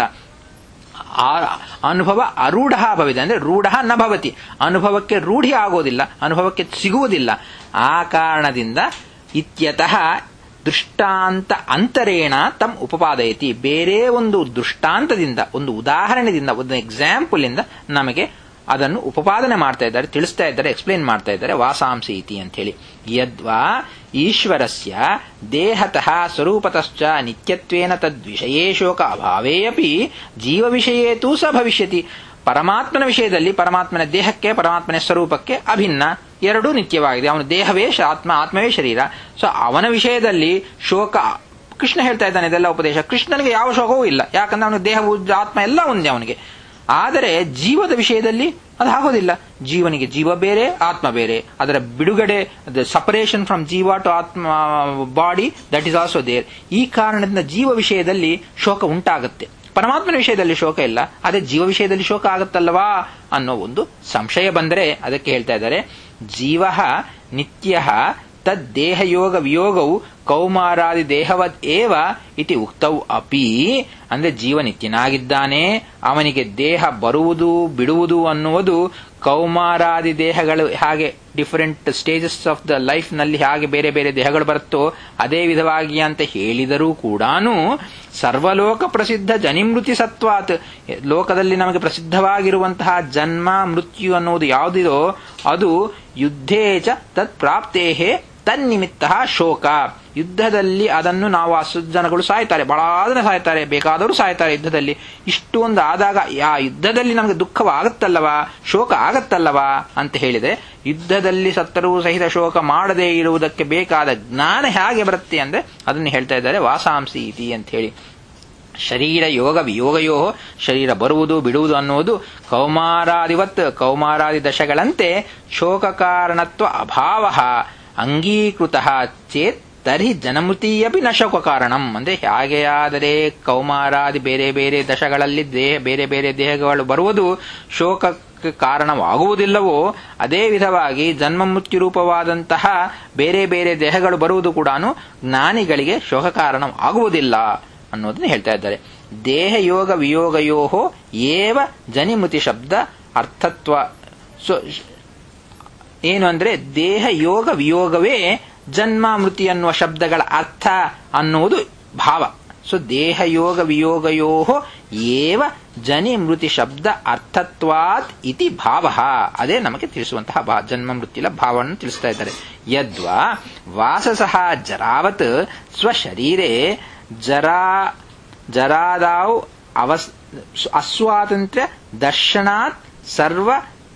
ಅನುಭವ ಅರೂಢ ಭವಿದೆ ಅಂದ್ರೆ ರೂಢ ನ ಭವತಿ ಅನುಭವಕ್ಕೆ ರೂಢಿ ಆಗೋದಿಲ್ಲ ಅನುಭವಕ್ಕೆ ಸಿಗುವುದಿಲ್ಲ ಆ ಕಾರಣದಿಂದ ಇತ್ಯತಃ ದೃಷ್ಟಾಂತ ಅಂತರೇಣ ತಮ್ ಉಪಪಾದಯತಿ ಬೇರೆ ಒಂದು ದೃಷ್ಟಾಂತದಿಂದ ಒಂದು ಉದಾಹರಣೆದಿಂದ ಒಂದು ಎಕ್ಸಾಂಪಲ್ ಇಂದ ನಮಗೆ ಅದನ್ನು ಉಪಪಾದನೆ ಮಾಡ್ತಾ ಇದ್ದಾರೆ ತಿಳಿಸ್ತಾ ಇದ್ದಾರೆ ಎಕ್ಸ್ಪ್ಲೇನ್ ಮಾಡ್ತಾ ಇದ್ದಾರೆ ವಾಸಾಂಸಿ ಇತಿ ಅಂತ ಹೇಳಿ ಯದ್ವಾ ಈಶ್ವರಸ್ಯ ದೇಹತಃ ಸ್ವರೂಪತಶ್ಚ ನಿತ್ಯತ್ವೇನ ತದ್ವಿಷಯೇ ಶೋಕ ಅಭಾವೇ ಅಪಿ ಜೀವ ವಿಷಯೇ ತೂ ಸ ಭವಿಷ್ಯತಿ ಪರಮಾತ್ಮನ ವಿಷಯದಲ್ಲಿ ಪರಮಾತ್ಮನ ದೇಹಕ್ಕೆ ಪರಮಾತ್ಮನ ಸ್ವರೂಪಕ್ಕೆ ಅಭಿನ್ನ ಎರಡೂ ನಿತ್ಯವಾಗಿದೆ ಅವನ ದೇಹವೇ ಆತ್ಮ ಆತ್ಮವೇ ಶರೀರ ಸೊ ಅವನ ವಿಷಯದಲ್ಲಿ ಶೋಕ ಕೃಷ್ಣ ಹೇಳ್ತಾ ಇದ್ದಾನೆ ಇದೆಲ್ಲ ಉಪದೇಶ ಕೃಷ್ಣನಿಗೆ ಯಾವ ಶೋಕವೂ ಇಲ್ಲ ಯಾಕಂದ್ರೆ ಅವನ ದೇಹವು ಆತ್ಮ ಎಲ್ಲ ಒಂದೇ ಅವನಿಗೆ ಆದರೆ ಜೀವದ ವಿಷಯದಲ್ಲಿ ಅದು ಆಗೋದಿಲ್ಲ ಜೀವನಿಗೆ ಜೀವ ಬೇರೆ ಆತ್ಮ ಬೇರೆ ಅದರ ಬಿಡುಗಡೆ ದ ಸಪರೇಷನ್ ಫ್ರಮ್ ಜೀವ ಟು ಆತ್ಮ body that is also there ಈ ಕಾರಣದಿಂದ ಜೀವ ವಿಷಯದಲ್ಲಿ ಶೋಕ ಉಂಟಾಗುತ್ತೆ ಪರಮಾತ್ಮನ ವಿಷಯದಲ್ಲಿ ಶೋಕ ಇಲ್ಲ ಅದೇ ಜೀವ ವಿಷಯದಲ್ಲಿ ಶೋಕ ಆಗುತ್ತಲ್ಲವಾ ಅನ್ನೋ ಒಂದು ಸಂಶಯ ಬಂದರೆ ಅದಕ್ಕೆ ಹೇಳ್ತಾ ಇದ್ದಾರೆ ಜೀವ ನಿತ್ಯ ತದ್ದೇಹಯೋಗ ವಿಯೋಗವು ಕೌಮಾರಾದಿ ದೇಹವದ್ ಏವ ಇತಿ ಉಕ್ತವು ಅಪಿ ಅಂದ್ರೆ ಜೀವನಿತ್ಯನಾಗಿದ್ದಾನೆ ಅವನಿಗೆ ದೇಹ ಬರುವುದು ಬಿಡುವುದು ಅನ್ನುವುದು ಕೌಮಾರಾದಿ ದೇಹಗಳು ಹಾಗೆ different stages of the life ನಲ್ಲಿ ಹಾಗೆ ಬೇರೆ ಬೇರೆ ದೇಹಗಳು ಬರುತ್ತೋ ಅದೇ ವಿಧವಾಗಿ ಅಂತ ಹೇಳಿದರೂ ಕೂಡ ಸರ್ವಲೋಕ ಪ್ರಸಿದ್ಧ ಜನಿಮೃತಿ ಸತ್ವಾತ್ ಲೋಕದಲ್ಲಿ ನಮಗೆ ಪ್ರಸಿದ್ಧವಾಗಿರುವಂತಹ ಜನ್ಮ ಮೃತ್ಯು ಅನ್ನುವುದು ಯಾವುದಿದೋ ಅದು ಯುದ್ಧೇಚ ತತ್ ಪ್ರಾಪ್ತೇಹೇ ತನ್ನಿಮಿತ್ತ ಶೋಕ ಯುದ್ಧದಲ್ಲಿ ಅದನ್ನು ನಾವು ಆ ಜನಗಳು ಸಾಯ್ತಾರೆ ಬಹಳ ಸಾಯ್ತಾರೆ ಬೇಕಾದವರು ಸಾಯ್ತಾರೆ ಯುದ್ಧದಲ್ಲಿ ಇಷ್ಟು ಒಂದು ಆದಾಗ ಆ ಯುದ್ಧದಲ್ಲಿ ನಮಗೆ ದುಃಖವಾಗುತ್ತಲ್ಲವಾ ಶೋಕ ಆಗತ್ತಲ್ಲವಾ ಅಂತ ಹೇಳಿದೆ ಯುದ್ಧದಲ್ಲಿ ಸತ್ತರೂ ಸಹಿತ ಶೋಕ ಮಾಡದೇ ಇರುವುದಕ್ಕೆ ಬೇಕಾದ ಜ್ಞಾನ ಹೇಗೆ ಬರುತ್ತೆ ಅಂದ್ರೆ ಅದನ್ನು ಹೇಳ್ತಾ ಇದ್ದಾರೆ ವಾಸಾಂಸಿ ಇತಿ ಅಂತ ಹೇಳಿ ಶರೀರ ಯೋಗ ವಿಯೋಗಯೋ ಶರೀರ ಬರುವುದು ಬಿಡುವುದು ಅನ್ನುವುದು ಕೌಮಾರಾದಿವತ್ ಕೌಮಾರಾದಿ ದಶಗಳಂತೆ ಶೋಕ ಕಾರಣತ್ವ ಅಭಾವ ಅಂಗೀಕೃತ ಚೇತ್ ತರ್ಹಿ ಜನಮೃತಿಯಪಿ ನ ಶೋಕ ಕಾರಣಂ ಅಂದ್ರೆ ಹಾಗೆಯಾದರೆ ಕೌಮಾರಾದಿ ಬೇರೆ ಬೇರೆ ದಶಗಳಲ್ಲಿ ದೇಹ ಬೇರೆ ಬೇರೆ ದೇಹಗಳು ಬರುವುದು ಶೋಕಕ್ಕೆ ಕಾರಣವಾಗುವುದಿಲ್ಲವೋ ಅದೇ ವಿಧವಾಗಿ ಜನ್ಮ ಮೃತ್ಯು ರೂಪವಾದಂತಹ ಬೇರೆ ಬೇರೆ ದೇಹಗಳು ಬರುವುದು ಕೂಡ ಜ್ಞಾನಿಗಳಿಗೆ ಶೋಕ ಕಾರಣವಾಗುವುದಿಲ್ಲ ಅನ್ನೋದನ್ನ ಹೇಳ್ತಾ ಇದ್ದಾರೆ ದೇಹಯೋಗ ವಿಯೋಗಯೋ ಏವ ಜನಿಮೃತಿ ಶಬ್ದ ಅರ್ಥತ್ವ ಸೊ ಏನು ಅಂದ್ರೆ ದೇಹ ಯೋಗ ವಿಯೋಗವೇ ಜನ್ಮ ಮೃತಿ ಅನ್ನುವ ಶಬ್ದಗಳ ಅರ್ಥ ಅನ್ನುವುದು ಭಾವ ಸೊ ದೇಹ ಯೋಗ ವಿಯೋಗಯೋ ಏವ ಜನಿ ಮೃತಿ ಶಬ್ದ ಅರ್ಥತ್ವಾತ್ ಇತಿ ಭಾವ ಅದೇ ನಮಗೆ ತಿಳಿಸುವಂತಹ ಭಾ ಜನ್ಮ ಮೃತ್ಯುಲ ಭಾವವನ್ನು ತಿಳಿಸ್ತಾ ಇದ್ದಾರೆ ಯದ್ವಾ ವಾಸಸಃ ಜರಾವತ್ ಸ್ವಶರೀರೆ ಜರಾ ಜರಾದಾವ್ ಅವಸ್ ಅಸ್ವಾತಂತ್ರ್ಯ ದರ್ಶನಾತ್ ಸರ್ವ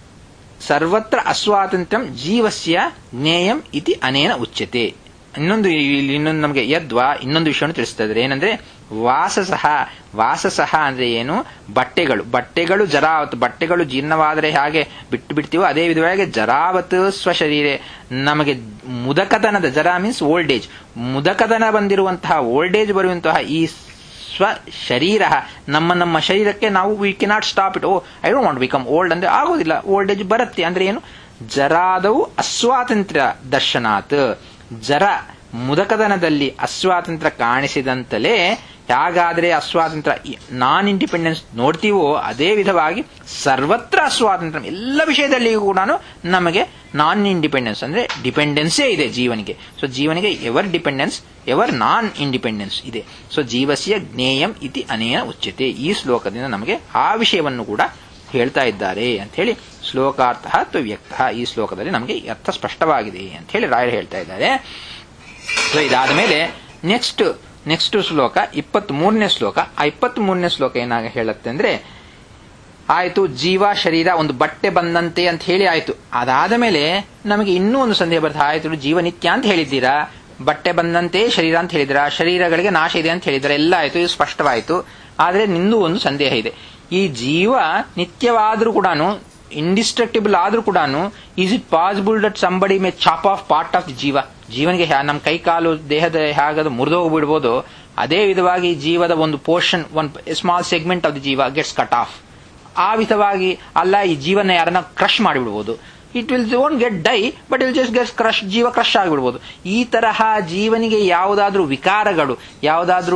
ಸರ್ವತ್ರ ಅಸ್ವಾತಂತ್ರ್ಯಂ ಜೀವಸ್ಯ ಜ್ಞೇಯಂ ಇತಿ ಅನೇನ ಉಚ್ಯತೆ ಇನ್ನೊಂದು ಇಲ್ಲಿ ಇನ್ನೊಂದು ನಮಗೆ ಯದ್ವಾ ಇನ್ನೊಂದು ವಿಷಯವನ್ನು ತಿಳಿಸ್ತಾ ಇದ್ದಾರೆ ಏನಂದ್ರೆ ವಾಸಸಹ ವಾಸಸಹ ಅಂದ್ರೆ ಏನು ಬಟ್ಟೆಗಳು ಬಟ್ಟೆಗಳು ಜರಾವತ್ ಬಟ್ಟೆಗಳು ಜೀರ್ಣವಾದರೆ ಹಾಗೆ ಬಿಟ್ಟು ಬಿಡ್ತೀವೋ ಅದೇ ವಿಧವಾಗಿ ಜರಾವತ್ ಸ್ವಶರೀರೆ ನಮಗೆ ಮುದಕತನದ ಜರಾ ಮೀನ್ಸ್ ಓಲ್ಡ್ ಏಜ್ ಮುದಕತನ ಬಂದಿರುವಂತಹ ಓಲ್ಡ್ ಏಜ್ ಬರುವಂತಹ ಈ ಸ್ವ ಶರೀರ ನಮ್ಮ ನಮ್ಮ ಶರೀರಕ್ಕೆ ನಾವು we cannot stop it oh I don't want become old ಅಂದ್ರೆ ಆಗೋದಿಲ್ಲ ಓಲ್ಡ್ ಏಜ್ ಬರುತ್ತೆ ಅಂದ್ರೆ ಏನು ಜರಾದವು ಅಸ್ವಾತಂತ್ರ್ಯ ದರ್ಶನಾತ್ ಜರ ಮುದಕದನದಲ್ಲಿ ಅಸ್ವಾತಂತ್ರ್ಯ ಕಾಣಿಸಿದಂತಲೇ ಹೇಗಾದರೆ ಅಸ್ವಾತಂತ್ರ್ಯ ನಾನ್ ಇಂಡಿಪೆಂಡೆನ್ಸ್ ನೋಡ್ತೀವೋ ಅದೇ ವಿಧವಾಗಿ ಸರ್ವತ್ರ ಅಸ್ವಾತಂತ್ರ್ಯ ಎಲ್ಲ ವಿಷಯದಲ್ಲಿಯೂ ಕೂಡ ನಮಗೆ ನಾನ್ ಇಂಡಿಪೆಂಡೆನ್ಸ್ ಅಂದ್ರೆ ಡಿಪೆಂಡೆನ್ಸೇ ಇದೆ ಜೀವನಿಗೆ ಸೊ ಜೀವನಿಗೆ ever dependence ever non independence ಇದೆ ಸೊ ಜೀವಸ್ಯ ಜ್ಞೇಯಂ ಇತಿ ಅನೇನ ಉಚ್ಯತೆ ಈ ಶ್ಲೋಕದಿಂದ ನಮಗೆ ಆ ವಿಷಯವನ್ನು ಕೂಡ ಹೇಳ್ತಾ ಇದ್ದಾರೆ ಅಂತ ಹೇಳಿ ಶ್ಲೋಕಾರ್ಥ ಅಥವಾ ವ್ಯಕ್ತ ಈ ಶ್ಲೋಕದಲ್ಲಿ ನಮಗೆ ಅರ್ಥ ಸ್ಪಷ್ಟವಾಗಿದೆ ಅಂತ ಹೇಳಿ ರಾಯರು ಹೇಳ್ತಾ ಇದ್ದಾರೆ ಸೊ ಇದಾದ ಮೇಲೆ ನೆಕ್ಸ್ಟ್ ನೆಕ್ಸ್ಟ್ ಶ್ಲೋಕ ಇಪ್ಪತ್ತ್ ಮೂರನೇ ಶ್ಲೋಕ ಆ ಇಪ್ಪತ್ತ್ ಮೂರನೇ ಶ್ಲೋಕ ಏನಾಗ ಹೇಳುತ್ತೆ ಅಂದ್ರೆ ಆಯ್ತು ಜೀವ ಶರೀರ ಒಂದು ಬಟ್ಟೆ ಬಂದಂತೆ ಅಂತ ಹೇಳಿ ಆಯ್ತು ಅದಾದ ಮೇಲೆ ನಮಗೆ ಇನ್ನೂ ಒಂದು ಸಂದೇಹ ಬರ್ತದೆ ಆಯ್ತು ಜೀವ ನಿತ್ಯ ಅಂತ ಹೇಳಿದ್ದೀರಾ ಬಟ್ಟೆ ಬಂದಂತೆ ಶರೀರ ಅಂತ ಹೇಳಿದಿರಾ ಶರೀರಗಳಿಗೆ ನಾಶ ಇದೆ ಅಂತ ಹೇಳಿದ್ರೆ ಎಲ್ಲ ಆಯ್ತು ಇದು ಸ್ಪಷ್ಟವಾಯಿತು ಆದ್ರೆ ನಿಂದು ಒಂದು ಸಂದೇಹ ಇದೆ ಈ ಜೀವ ನಿತ್ಯವಾದ್ರೂ ಕೂಡ ಇಂಡಿಸ್ಟ್ರಕ್ಟಿಬಲ್ ಆದ್ರೂ ಕೂಡ is it possible that somebody may chop off part of ಜೀವ ಜೀವನಿಗೆ ನಮ್ಮ ಕೈ ಕಾಲು ದೇಹದ ಹೇಗದು ಮುರಿದೋಗ್ಬಿಡ್ಬೋದು ಅದೇ ವಿಧವಾಗಿ ಜೀವದ ಒಂದು ಪೋರ್ಷನ್ ಒಂದು ಸ್ಮಾಲ್ ಸೆಗ್ಮೆಂಟ್ ಆಫ್ ದಿ ಜೀವ ಗೆಟ್ಸ್ ಕಟ್ ಆಫ್ ಆ ವಿಧವಾಗಿ ಅಲ್ಲ ಈ ಜೀವನ ಯಾರನ್ನ ಕ್ರಶ್ ಮಾಡಿಬಿಡ್ಬೋದು it will own get die but ill just get crush ಜೀವ ಕ್ರಶ್ ಆಗಿಬಿಡ್ಬೋದು ಈ ತರಹ ಜೀವನಿಗೆ ಯಾವುದಾದ್ರೂ ವಿಕಾರಗಳು ಯಾವುದಾದ್ರೂ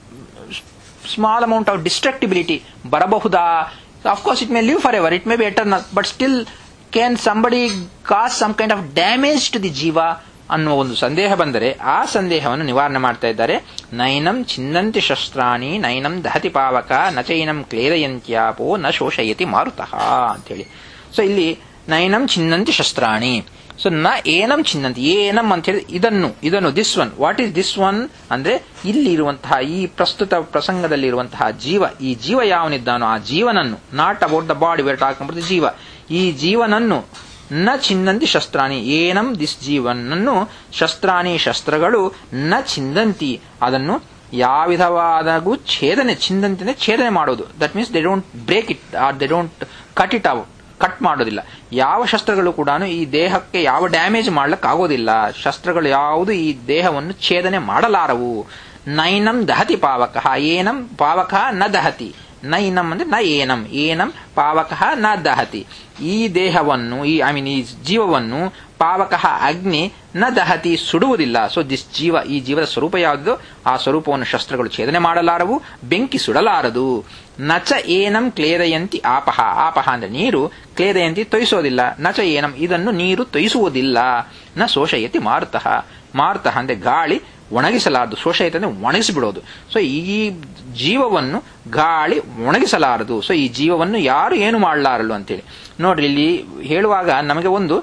ಸ್ಮಾಲ್ ಅಮೌಂಟ್ ಆಫ್ ಡಿಸ್ಟ್ರಕ್ಟಿಬಿಲಿಟಿ ಬರಬಹುದಾ of course it may live for ever it may be eternal but still can somebody cause some kind of damage to the ಜೀವ ಅನ್ನುವ ಒಂದು ಸಂದೇಹ ಬಂದರೆ ಆ ಸಂದೇಹವನ್ನು ನಿವಾರಣೆ ಮಾಡ್ತಾ ಇದ್ದಾರೆ ನೈನಂ ಚಿನ್ನಂತಿ ಶಸ್ತ್ರಾಣಿ ನೈನಂ ದಹತಿ ಪಾವಕ ನಚೈನಂ ಕ್ಲೇದಯಂತ್ಯಾಪೋ ನ ಶೋಷಯತಿ ಮಾರುತಃ ಅಂತೇಳಿ ಸೊ ಇಲ್ಲಿ ನೈನಂ ಚಿನ್ನಂತಿ ಶಸ್ತ್ರಾಣಿ ಸೊ ನ ಏನಂ ಚಿನ್ನಂತಿ ಏನಂ ಅಂತ ಹೇಳಿ ಇದನ್ನು ಇದನ್ನು this one what is this one ಅಂದ್ರೆ ಇಲ್ಲಿ ಇರುವಂತಹ ಈ ಪ್ರಸ್ತುತ ಪ್ರಸಂಗದಲ್ಲಿ ಇರುವಂತಹ ಜೀವ ಈ ಜೀವ ಯಾವನಿದ್ದಾನೋ ಆ ಜೀವನನ್ನು not about the body we're talk about ಜೀವ ಈ ಜೀವನನ್ನು ನ ಚಿನ್ನಂತಿ ಶಸ್ತ್ರಾಣಿ ಏನಂ ದಿಸ್ ಜೀವನನ್ನು ಶಸ್ತ್ರಾಣಿ ಶಸ್ತ್ರಗಳು ನ ಚಿಂದಂತಿ ಅದನ್ನು ಯಾವ ವಿಧವಾದಗೂ ಛೇದನೆ ಚಿಂದಂತಿನೇ ಛೇದನೆ ಮಾಡೋದು that means they don't break it or they don't cut it out cut ಮಾಡೋದಿಲ್ಲ ಯಾವ ಶಸ್ತ್ರಗಳು ಕೂಡ ಈ ದೇಹಕ್ಕೆ ಯಾವ ಡ್ಯಾಮೇಜ್ ಮಾಡ್ಲಿಕ್ಕೆ ಆಗೋದಿಲ್ಲ ಶಸ್ತ್ರಗಳು ಯಾವುದು ಈ ದೇಹವನ್ನು ಛೇದನೆ ಮಾಡಲಾರವು ನೈನಂ ದಹತಿ ಪಾವಕ ಏನಂ ಪಾವಕ ನ ದಹತಿ ನೈನಂ ಅಂದ್ರೆ ನ ಏನಂ ಏನಂ ಪಾವಕ ನ ದಹತಿ ಈ ದೇಹವನ್ನು ಈ ಐ ಮೀನ್ ಈ ಜೀವವನ್ನು ಪಾವಕ ಅಗ್ನಿ ನ ದಹತಿ ಸುಡುವುದಿಲ್ಲ ಸೊ ದಿಸ್ ಜೀವ ಈ ಜೀವದ ಸ್ವರೂಪ ಯಾವುದು ಆ ಸ್ವರೂಪವನ್ನು ಶಸ್ತ್ರಗಳು ಛೇದನೆ ಮಾಡಲಾರವು ಬೆಂಕಿ ಸುಡಲಾರದು ನಚ ಏನಂ ಕ್ಲೇದಯಂತಿ ಆಪಹ ಆಪಹ ಅಂದ್ರೆ ನೀರು ಕ್ಲೇದಯಂತಿ ತೊಯಿಸೋದಿಲ್ಲ ನಚ ಏನಂ ಇದನ್ನು ನೀರು ತೊಯಿಸುವುದಿಲ್ಲ ನ ಶೋಷಯತಿ ಮಾರುತಃ ಮಾರುತಃ ಅಂದ್ರೆ ಗಾಳಿ ಒಣಗಿಸಲಾರದು ಶೋಷಯತೆ ಅಂದ್ರೆ ಒಣಗಿಸಿಬಿಡೋದು ಸೊ ಈ ಜೀವವನ್ನು ಗಾಳಿ ಒಣಗಿಸಲಾರದು ಸೊ ಈ ಜೀವವನ್ನು ಯಾರು ಏನು ಮಾಡಲಾರಲು ಅಂತೇಳಿ ನೋಡ್ರಿ ಇಲ್ಲಿ ಹೇಳುವಾಗ ನಮಗೆ ಒಂದು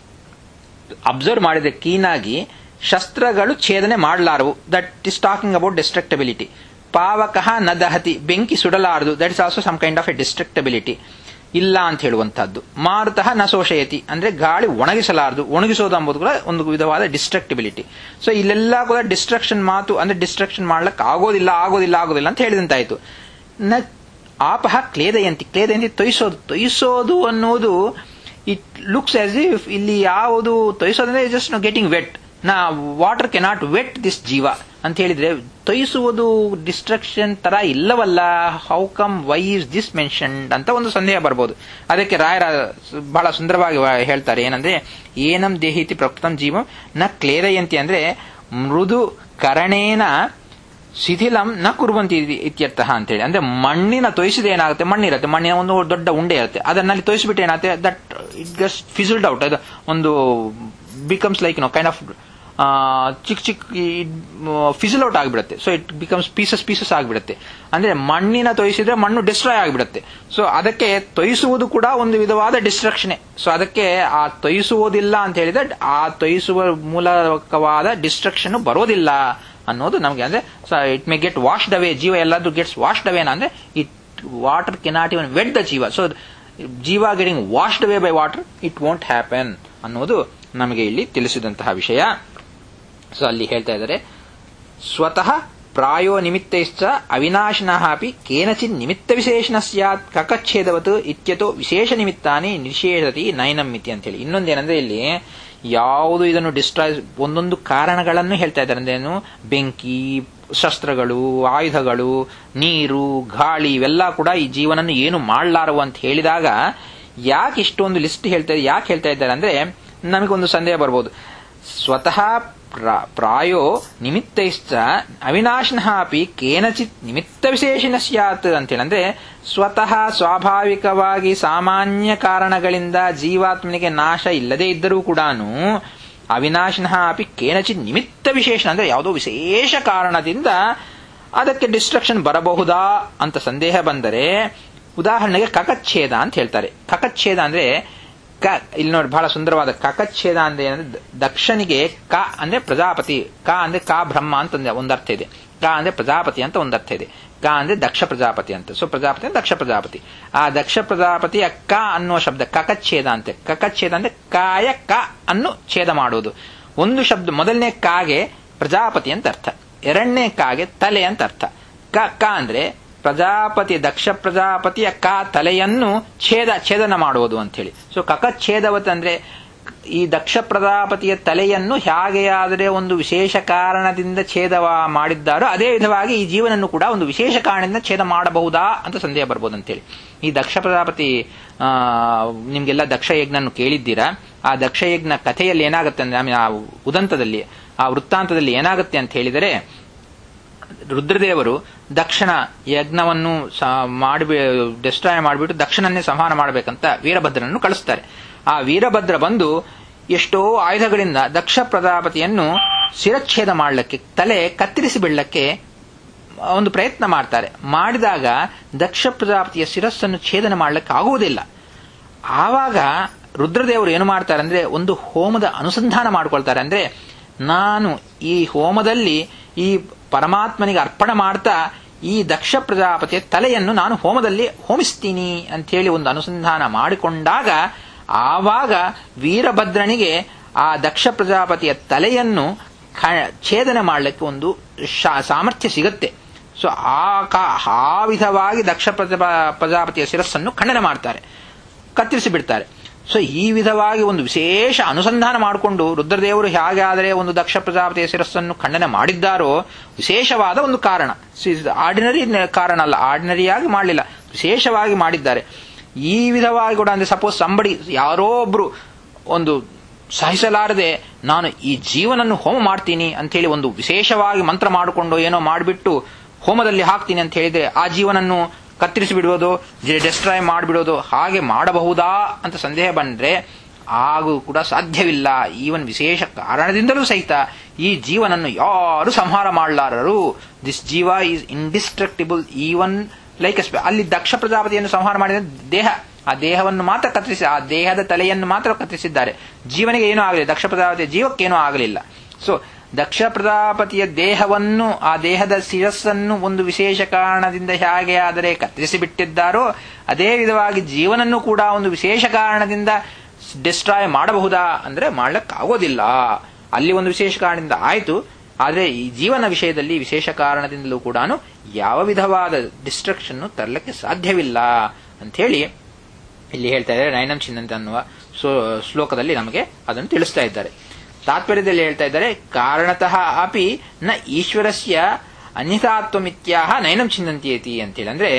ಅಬ್ಸರ್ವ್ ಮಾಡಿದ್ರೆ ಕೀನಾಗಿ ಶಸ್ತ್ರಗಳು ಛೇದನೆ ಮಾಡಲಾರವು that is talking about destructibility ಪಾವಕಃ ನ ದಹತಿ ಬೆಂಕಿ ಸುಡಲಾರದು that is also some kind of a destructibility ಇಲ್ಲ ಅಂತ ಹೇಳುವಂತಹದ್ದು ಮಾರುತಃ ನ ಶೋಷಯತಿ ಅಂದ್ರೆ ಗಾಳಿ ಒಣಗಿಸಲಾರದು ಒಣಗಿಸೋದು ಎಂಬುದು ಕೂಡ ಒಂದು ವಿಧವಾದ ಡಿಸ್ಟ್ರಕ್ಟಿಬಿಲಿಟಿ ಸೊ ಇಲ್ಲೆಲ್ಲ ಕೂಡ ಡಿಸ್ಟ್ರಕ್ಷನ್ ಮಾತು ಅಂದ್ರೆ ಡಿಸ್ಟ್ರಕ್ಷನ್ ಮಾಡ್ಲಿಕ್ಕೆ ಆಗೋದಿಲ್ಲ ಆಗೋದಿಲ್ಲ ಆಗೋದಿಲ್ಲ ಅಂತ ಹೇಳಿದಂತಾಯ್ತು ನ ಆಪಹ ಕ್ಲೇದಯಂತಿ ಕ್ಲೇದಯಂತಿ ತೊಯಿಸೋದು ತೊಯಿಸೋದು ಅನ್ನೋದು ಇಟ್ ಲುಕ್ಸ್ ಆಸ್ ಇಫ್ ಇಲ್ಲಿ ಯಾವುದು ತೊಯಿಸೋದಂದ್ರೆ ಜಸ್ಟ್ ಗೆಟಿಂಗ್ ವೆಟ್ ನಾ ವಾಟರ್ ಕೆನಾಟ್ ವೆಟ್ ದಿಸ್ ಜೀವ ಅಂತ ಹೇಳಿದ್ರೆ ತೊಯಿಸುವುದು ಡಿಸ್ಟ್ರಕ್ಷನ್ ತರ ಇಲ್ಲವಲ್ಲ how come why is this mentioned ಅಂತ ಒಂದು ಸಂದೇಹ ಬರ್ಬೋದು ಅದಕ್ಕೆ ರಾಯರ ಬಹಳ ಸುಂದರವಾಗಿ ಹೇಳ್ತಾರೆ ಏನಂದ್ರೆ ಏನಂ ದೇಹಿತಿ ಪ್ರಕೃತಂ ಜೀವಂ ನ ಕ್ಲೇದಯಂತಿ ಅಂದ್ರೆ ಮೃದು ಕರಣೇನ ಶಿಥಿಲಂ ನ ಕುರುವಂತಿ ಇತ್ಯರ್ಥ ಅಂತೇಳಿ ಅಂದ್ರೆ ಮಣ್ಣಿನ ತೊಯಿಸಿದ ಏನಾಗುತ್ತೆ ಮಣ್ಣಿರುತ್ತೆ ಮಣ್ಣಿನ ಒಂದು ದೊಡ್ಡ ಉಂಡೆ ಇರುತ್ತೆ ಅದನ್ನಲ್ಲಿ ತೊಯಿಸ್ಬಿಟ್ಟು ಏನಾಗುತ್ತೆ that it just fizzled out ಅದು ಒಂದು becomes like no kind of ಚಿಕ್ಕ ಚಿಕ್ಕ ಫಿಸಲ್ ಔಟ್ ಆಗಿಬಿಡುತ್ತೆ so it becomes pieces pieces ಆಗಿಬಿಡುತ್ತೆ ಅಂದ್ರೆ ಮಣ್ಣಿನ ತೊಯಿಸಿದ್ರೆ ಮಣ್ಣು ಡಿಸ್ಟ್ರಾಯ್ ಆಗಿಬಿಡುತ್ತೆ ಸೊ ಅದಕ್ಕೆ ತೊಯಿಸುವುದು ಕೂಡ ಒಂದು ವಿಧವಾದ ಡಿಸ್ಟ್ರಕ್ಷನೆ ಸೊ ಅದಕ್ಕೆ ಆ ತೊಯಿಸುವುದಿಲ್ಲ ಅಂತ ಹೇಳಿದ್ರೆ ಆ ತೊಯಿಸುವ ಮೂಲಕವಾದ ಡಿಸ್ಟ್ರಕ್ಷನ್ ಬರೋದಿಲ್ಲ ಅನ್ನೋದು ನಮಗೆ ಅಂದ್ರೆ it may get washed away ಜೀವ ಎಲ್ಲಾದ್ರೂ ಗೆಟ್ಸ್ ವಾಶ್ಡ್ ಅವೇ ಅಂದ್ರೆ it water cannot even wet the ಜೀವ ಸೊ ಜೀವ getting washed away by water it won't happen ಅನ್ನೋದು ನಮಗೆ ಇಲ್ಲಿ ತಿಳಿಸಿದಂತಹ ವಿಷಯ ಸೊ ಅಲ್ಲಿ ಹೇಳ್ತಾ ಇದ್ದಾರೆ ಸ್ವತಃ ಪ್ರಾಯೋ ನಿಮಿತ್ತೈಶ್ಚ ಅವಿನಾಶಿನಃ ಅಪಿ ಕೇನಚಿತ್ ನಿಮಿತ್ತ ವಿಶೇಷಣ ಸ್ಯಾತ್ ಕಕಚ್ಛೇದವತ್ ಇತ್ಯತೋ ವಿಶೇಷ ನಿಮಿತ್ತಾನಿ ನಿಷೇಧತಿ ನೈನಂ ಇತಿ ಅಂತ ಹೇಳಿ ಇನ್ನೊಂದೇನಂದ್ರೆ ಇಲ್ಲಿ ಯಾವುದು ಇದನ್ನು ಡಿಸ್ಟ್ರಾಯ್ ಒಂದೊಂದು ಕಾರಣಗಳನ್ನು ಹೇಳ್ತಾ ಇದ್ದಾರೆ ಅಂದ್ರೇನು ಬೆಂಕಿ ಶಸ್ತ್ರಗಳು ಆಯುಧಗಳು ನೀರು ಗಾಳಿ ಇವೆಲ್ಲ ಕೂಡ ಈ ಜೀವನನ್ನು ಏನು ಮಾಡಲಾರವು ಅಂತ ಹೇಳಿದಾಗ ಯಾಕೆ ಇಷ್ಟೊಂದು ಲಿಸ್ಟ್ ಹೇಳ್ತಾ ಯಾಕೆ ಹೇಳ್ತಾ ಇದ್ದಾರೆ ಅಂದ್ರೆ ನಮಗೊಂದು ಸಂದೇಹ ಬರ್ಬೋದು ಸ್ವತಃ ಪ್ರಾಯೋ ನಿಮಿತ್ತೈಶ್ಚ ಅವಿನಾಶಿನಃ ಅಪಿ ಕೇನಚಿತ್ ನಿಮಿತ್ತ ವಿಶೇಷಣ ಸ್ಯಾತ್ ಅಂತೇಳಿ ಅಂದ್ರೆ ಸ್ವತಃ ಸ್ವಾಭಾವಿಕವಾಗಿ ಸಾಮಾನ್ಯ ಕಾರಣಗಳಿಂದ ಜೀವಾತ್ಮನಿಗೆ ನಾಶ ಇಲ್ಲದೇ ಇದ್ದರೂ ಕೂಡ ಅವಿನಾಶಿನಃ ಅಪಿ ಕೇನಚಿತ್ ನಿಮಿತ್ತ ವಿಶೇಷಣ ಅಂದ್ರೆ ಯಾವುದೋ ವಿಶೇಷ ಕಾರಣದಿಂದ ಅದಕ್ಕೆ ಡಿಸ್ಟ್ರಕ್ಷನ್ ಬರಬಹುದಾ ಅಂತ ಸಂದೇಹ ಬಂದರೆ ಉದಾಹರಣೆಗೆ ಕಕಚ್ಛೇದ ಅಂತ ಹೇಳ್ತಾರೆ ಕಕಚ್ಛೇದ ಅಂದ್ರೆ ಕ ಇಲ್ಲಿ ನೋಡಿ ಬಹಳ ಸುಂದರವಾದ ಕಕಚ್ಛೇದ ಅಂದ್ರೆ ಏನಂದ್ರೆ ದಕ್ಷನಿಗೆ ಕ ಅಂದ್ರೆ ಪ್ರಜಾಪತಿ ಕ ಅಂದ್ರೆ ಕಾ ಬ್ರಹ್ಮ ಅಂತ ಒಂದು ಅರ್ಥ ಇದೆ ಕ ಅಂದ್ರೆ ಪ್ರಜಾಪತಿ ಅಂತ ಒಂದು ಅರ್ಥ ಇದೆ ಕ ಅಂದ್ರೆ ದಕ್ಷ ಪ್ರಜಾಪತಿ ಅಂತ ಸೊ ಪ್ರಜಾಪತಿ ಅಂದ್ರೆ ದಕ್ಷ ಪ್ರಜಾಪತಿ ಆ ದಕ್ಷ ಪ್ರಜಾಪತಿಯ ಕ ಅನ್ನುವ ಶಬ್ದ ಕಕಚ್ಛೇದ ಅಂತೆ ಕಕಚ್ಛೇದ ಅಂದ್ರೆ ಕಾಯ ಕ ಅನ್ನು ಛೇದ ಮಾಡುವುದು ಒಂದು ಶಬ್ದ ಮೊದಲನೇ ಕಾಗೆ ಪ್ರಜಾಪತಿ ಅಂತ ಅರ್ಥ ಎರಡನೇ ಕಾಗೆ ತಲೆ ಅಂತ ಅರ್ಥ ಕ ಕ ಅಂದ್ರೆ ಪ್ರಜಾಪತಿ ದಕ್ಷ ಪ್ರಜಾಪತಿಯ ಕ ತಲೆಯನ್ನು ಛೇದ ಛೇದನ ಮಾಡುವುದು ಅಂತ ಹೇಳಿ ಸೊ ಕಕಚ್ಛೇದವತ್ ಅಂದ್ರೆ ಈ ದಕ್ಷ ಪ್ರಜಾಪತಿಯ ತಲೆಯನ್ನು ಹೇಗೆಯಾದರೆ ಒಂದು ವಿಶೇಷ ಕಾರಣದಿಂದ ಛೇದ ಮಾಡಿದ್ದಾರೋ ಅದೇ ವಿಧವಾಗಿ ಈ ಜೀವನನ್ನು ಕೂಡ ಒಂದು ವಿಶೇಷ ಕಾರಣದಿಂದ ಛೇದ ಮಾಡಬಹುದಾ ಅಂತ ಸಂದೇಹ ಬರ್ಬೋದು ಅಂತೇಳಿ ಈ ದಕ್ಷ ಪ್ರಜಾಪತಿ ನಿಮ್ಗೆಲ್ಲ ದಕ್ಷ ಯಜ್ಞನ್ನು ಕೇಳಿದ್ದೀರಾ ಆ ದಕ್ಷ ಯಜ್ಞ ಕಥೆಯಲ್ಲಿ ಏನಾಗುತ್ತೆ ಅಂದ್ರೆ ಆ ಉದಂತದಲ್ಲಿ ಆ ವೃತ್ತಾಂತದಲ್ಲಿ ಏನಾಗುತ್ತೆ ಅಂತ ಹೇಳಿದರೆ ರುದ್ರದೇವರು ದಕ್ಷಿಣ ಯಜ್ಞವನ್ನು ಮಾಡಿ ಡಿಸ್ಟ್ರಾಯ್ ಮಾಡಿಬಿಟ್ಟು ದಕ್ಷಿಣನ್ನೇ ಸಂಹಾರ ಮಾಡಬೇಕಂತ ವೀರಭದ್ರನನ್ನು ಕಳಿಸ್ತಾರೆ ಆ ವೀರಭದ್ರ ಬಂದು ಎಷ್ಟೋ ಆಯುಧಗಳಿಂದ ದಕ್ಷ ಪ್ರಜಾಪತಿಯನ್ನು ಶಿರಚ್ಛೇದ ಮಾಡಲಿಕ್ಕೆ ತಲೆ ಕತ್ತರಿಸಿ ಬಿಡಲಿಕ್ಕೆ ಒಂದು ಪ್ರಯತ್ನ ಮಾಡ್ತಾರೆ ಮಾಡಿದಾಗ ದಕ್ಷ ಪ್ರಜಾಪತಿಯ ಶಿರಸ್ಸನ್ನು ಛೇದನ ಮಾಡಲಿಕ್ಕೆ ಆಗುವುದಿಲ್ಲ ಆವಾಗ ರುದ್ರದೇವರು ಏನು ಮಾಡ್ತಾರೆ ಅಂದ್ರೆ ಒಂದು ಹೋಮದ ಅನುಸಂಧಾನ ಮಾಡ್ಕೊಳ್ತಾರೆ ಅಂದ್ರೆ ನಾನು ಈ ಹೋಮದಲ್ಲಿ ಈ ಪರಮಾತ್ಮನಿಗೆ ಅರ್ಪಣೆ ಮಾಡ್ತಾ ಈ ದಕ್ಷ ಪ್ರಜಾಪತಿಯ ತಲೆಯನ್ನು ನಾನು ಹೋಮದಲ್ಲಿ ಹೋಮಿಸ್ತೀನಿ ಅಂತ ಹೇಳಿ ಒಂದು ಅನುಸಂಧಾನ ಮಾಡಿಕೊಂಡಾಗ ಆವಾಗ ವೀರಭದ್ರನಿಗೆ ಆ ದಕ್ಷ ಪ್ರಜಾಪತಿಯ ತಲೆಯನ್ನು ಛೇದನೆ ಮಾಡಲಿಕ್ಕೆ ಒಂದು ಸಾಮರ್ಥ್ಯ ಸಿಗುತ್ತೆ ಸೊ ಆ ಆ ವಿಧವಾಗಿ ದಕ್ಷ ಪ್ರಜಾಪತಿಯ ಶಿರಸ್ಸನ್ನು ಖಂಡನೆ ಮಾಡ್ತಾರೆ ಕತ್ತರಿಸಿ ಬಿಡ್ತಾರೆ ಸೊ ಈ ವಿಧವಾಗಿ ಒಂದು ವಿಶೇಷ ಅನುಸಂಧಾನ ಮಾಡಿಕೊಂಡು ರುದ್ರದೇವರು ಹೇಗೆ ಆದರೆ ಒಂದು ದಕ್ಷ ಪ್ರಜಾಪತಿಯ ಶಿರಸ್ಸನ್ನು ಖಂಡನೆ ಮಾಡಿದ್ದಾರೋ ವಿಶೇಷವಾದ ಒಂದು ಕಾರಣ ಆರ್ಡಿನರಿ ಕಾರಣ ಅಲ್ಲ ಆರ್ಡಿನರಿಯಾಗಿ ಮಾಡಲಿಲ್ಲ ವಿಶೇಷವಾಗಿ ಮಾಡಿದ್ದಾರೆ ಈ ವಿಧವಾಗಿ ಕೂಡ ಅಂದ್ರೆ ಸಪೋಸ್ ಸಂಬಡಿ ಯಾರೋ ಒಬ್ರು ಒಂದು ಸಹಿಸಲಾರದೆ ನಾನು ಈ ಜೀವನನ್ನು ಹೋಮ ಮಾಡ್ತೀನಿ ಅಂತ ಹೇಳಿ ಒಂದು ವಿಶೇಷವಾಗಿ ಮಂತ್ರ ಮಾಡಿಕೊಂಡು ಏನೋ ಮಾಡಿಬಿಟ್ಟು ಹೋಮದಲ್ಲಿ ಹಾಕ್ತೀನಿ ಅಂತ ಹೇಳಿದ್ರೆ ಆ ಜೀವನನ್ನು ಕತ್ತರಿಸಿ ಬಿಡುವುದು ಡೆಸ್ಟ್ರಾಯ್ ಮಾಡಿಬಿಡೋದು ಹಾಗೆ ಮಾಡಬಹುದಾ ಅಂತ ಸಂದೇಹ ಬಂದ್ರೆ ಹಾಗೂ ಕೂಡ ಸಾಧ್ಯವಿಲ್ಲ ಈವನ್ ವಿಶೇಷ ಕಾರಣದಿಂದಲೂ ಸಹಿತ ಈ ಜೀವನನ್ನು ಯಾರು ಸಂಹಾರ ಮಾಡಲಾರರು ದಿಸ್ ಜೀವ ಈಸ್ ಇಂಡಿಸ್ಟ್ರಕ್ಟಿಬಲ್ ಈವನ್ ಲೈಕ್ ಅಲ್ಲಿ ದಕ್ಷ ಪ್ರಜಾಪತಿಯನ್ನು ಸಂಹಾರ ಮಾಡಿದ ದೇಹ ಆ ದೇಹವನ್ನು ಮಾತ್ರ ಕತ್ತರಿಸಿ ಆ ದೇಹದ ತಲೆಯನ್ನು ಮಾತ್ರ ಕತ್ತರಿಸಿದ್ದಾರೆ ಜೀವನಿಗೆ ಏನೂ ಆಗಲಿಲ್ಲ ದಕ್ಷ ಪ್ರಜಾಪತಿಯ ಜೀವಕ್ಕೇನೂ ಆಗಲಿಲ್ಲ ಸೊ ದಕ್ಷ ಪ್ರಜಾಪತಿಯ ದೇಹವನ್ನು ಆ ದೇಹದ ಶಿರಸ್ಸನ್ನು ಒಂದು ವಿಶೇಷ ಕಾರಣದಿಂದ ಹೇಗೆ ಆದರೆ ಕತ್ತರಿಸಿ ಬಿಟ್ಟಿದ್ದಾರೋ ಅದೇ ವಿಧವಾಗಿ ಜೀವನನ್ನು ಕೂಡ ಒಂದು ವಿಶೇಷ ಕಾರಣದಿಂದ ಡಿಸ್ಟ್ರಾಯ್ ಮಾಡಬಹುದಾ ಅಂದ್ರೆ ಮಾಡ್ಲಿಕ್ಕಾಗೋದಿಲ್ಲ ಅಲ್ಲಿ ಒಂದು ವಿಶೇಷ ಕಾರಣದಿಂದ ಆಯಿತು ಆದರೆ ಈ ಜೀವನ ವಿಷಯದಲ್ಲಿ ವಿಶೇಷ ಕಾರಣದಿಂದಲೂ ಕೂಡ ಯಾವ ವಿಧವಾದ ಡಿಸ್ಟ್ರಕ್ಷನ್ ತರಲಿಕ್ಕೆ ಸಾಧ್ಯವಿಲ್ಲ ಅಂತ ಹೇಳಿ ಇಲ್ಲಿ ಹೇಳ್ತಾ ಇದ್ದಾರೆ ನೈನಂ ಚಿನ್ನಂತ ಅನ್ನುವ ಶ್ಲೋಕದಲ್ಲಿ ನಮಗೆ ಅದನ್ನು ತಿಳಿಸ್ತಾ ಇದ್ದಾರೆ ತಾತ್ಪರ್ಯದಲ್ಲಿ ಹೇಳ್ತಾ ಇದ್ದಾರೆ ಕಾರಣತಃ ಅಪಿ ನ ಈಶ್ವರಸ್ಯ ಅನ್ಯಥಾತ್ವಮಿತ್ಯಾಹ ನೈನಂ ಚಿನ್ನಂತಿಯತಿ ಅಂತೇಳಿ ಅಂದ್ರೆ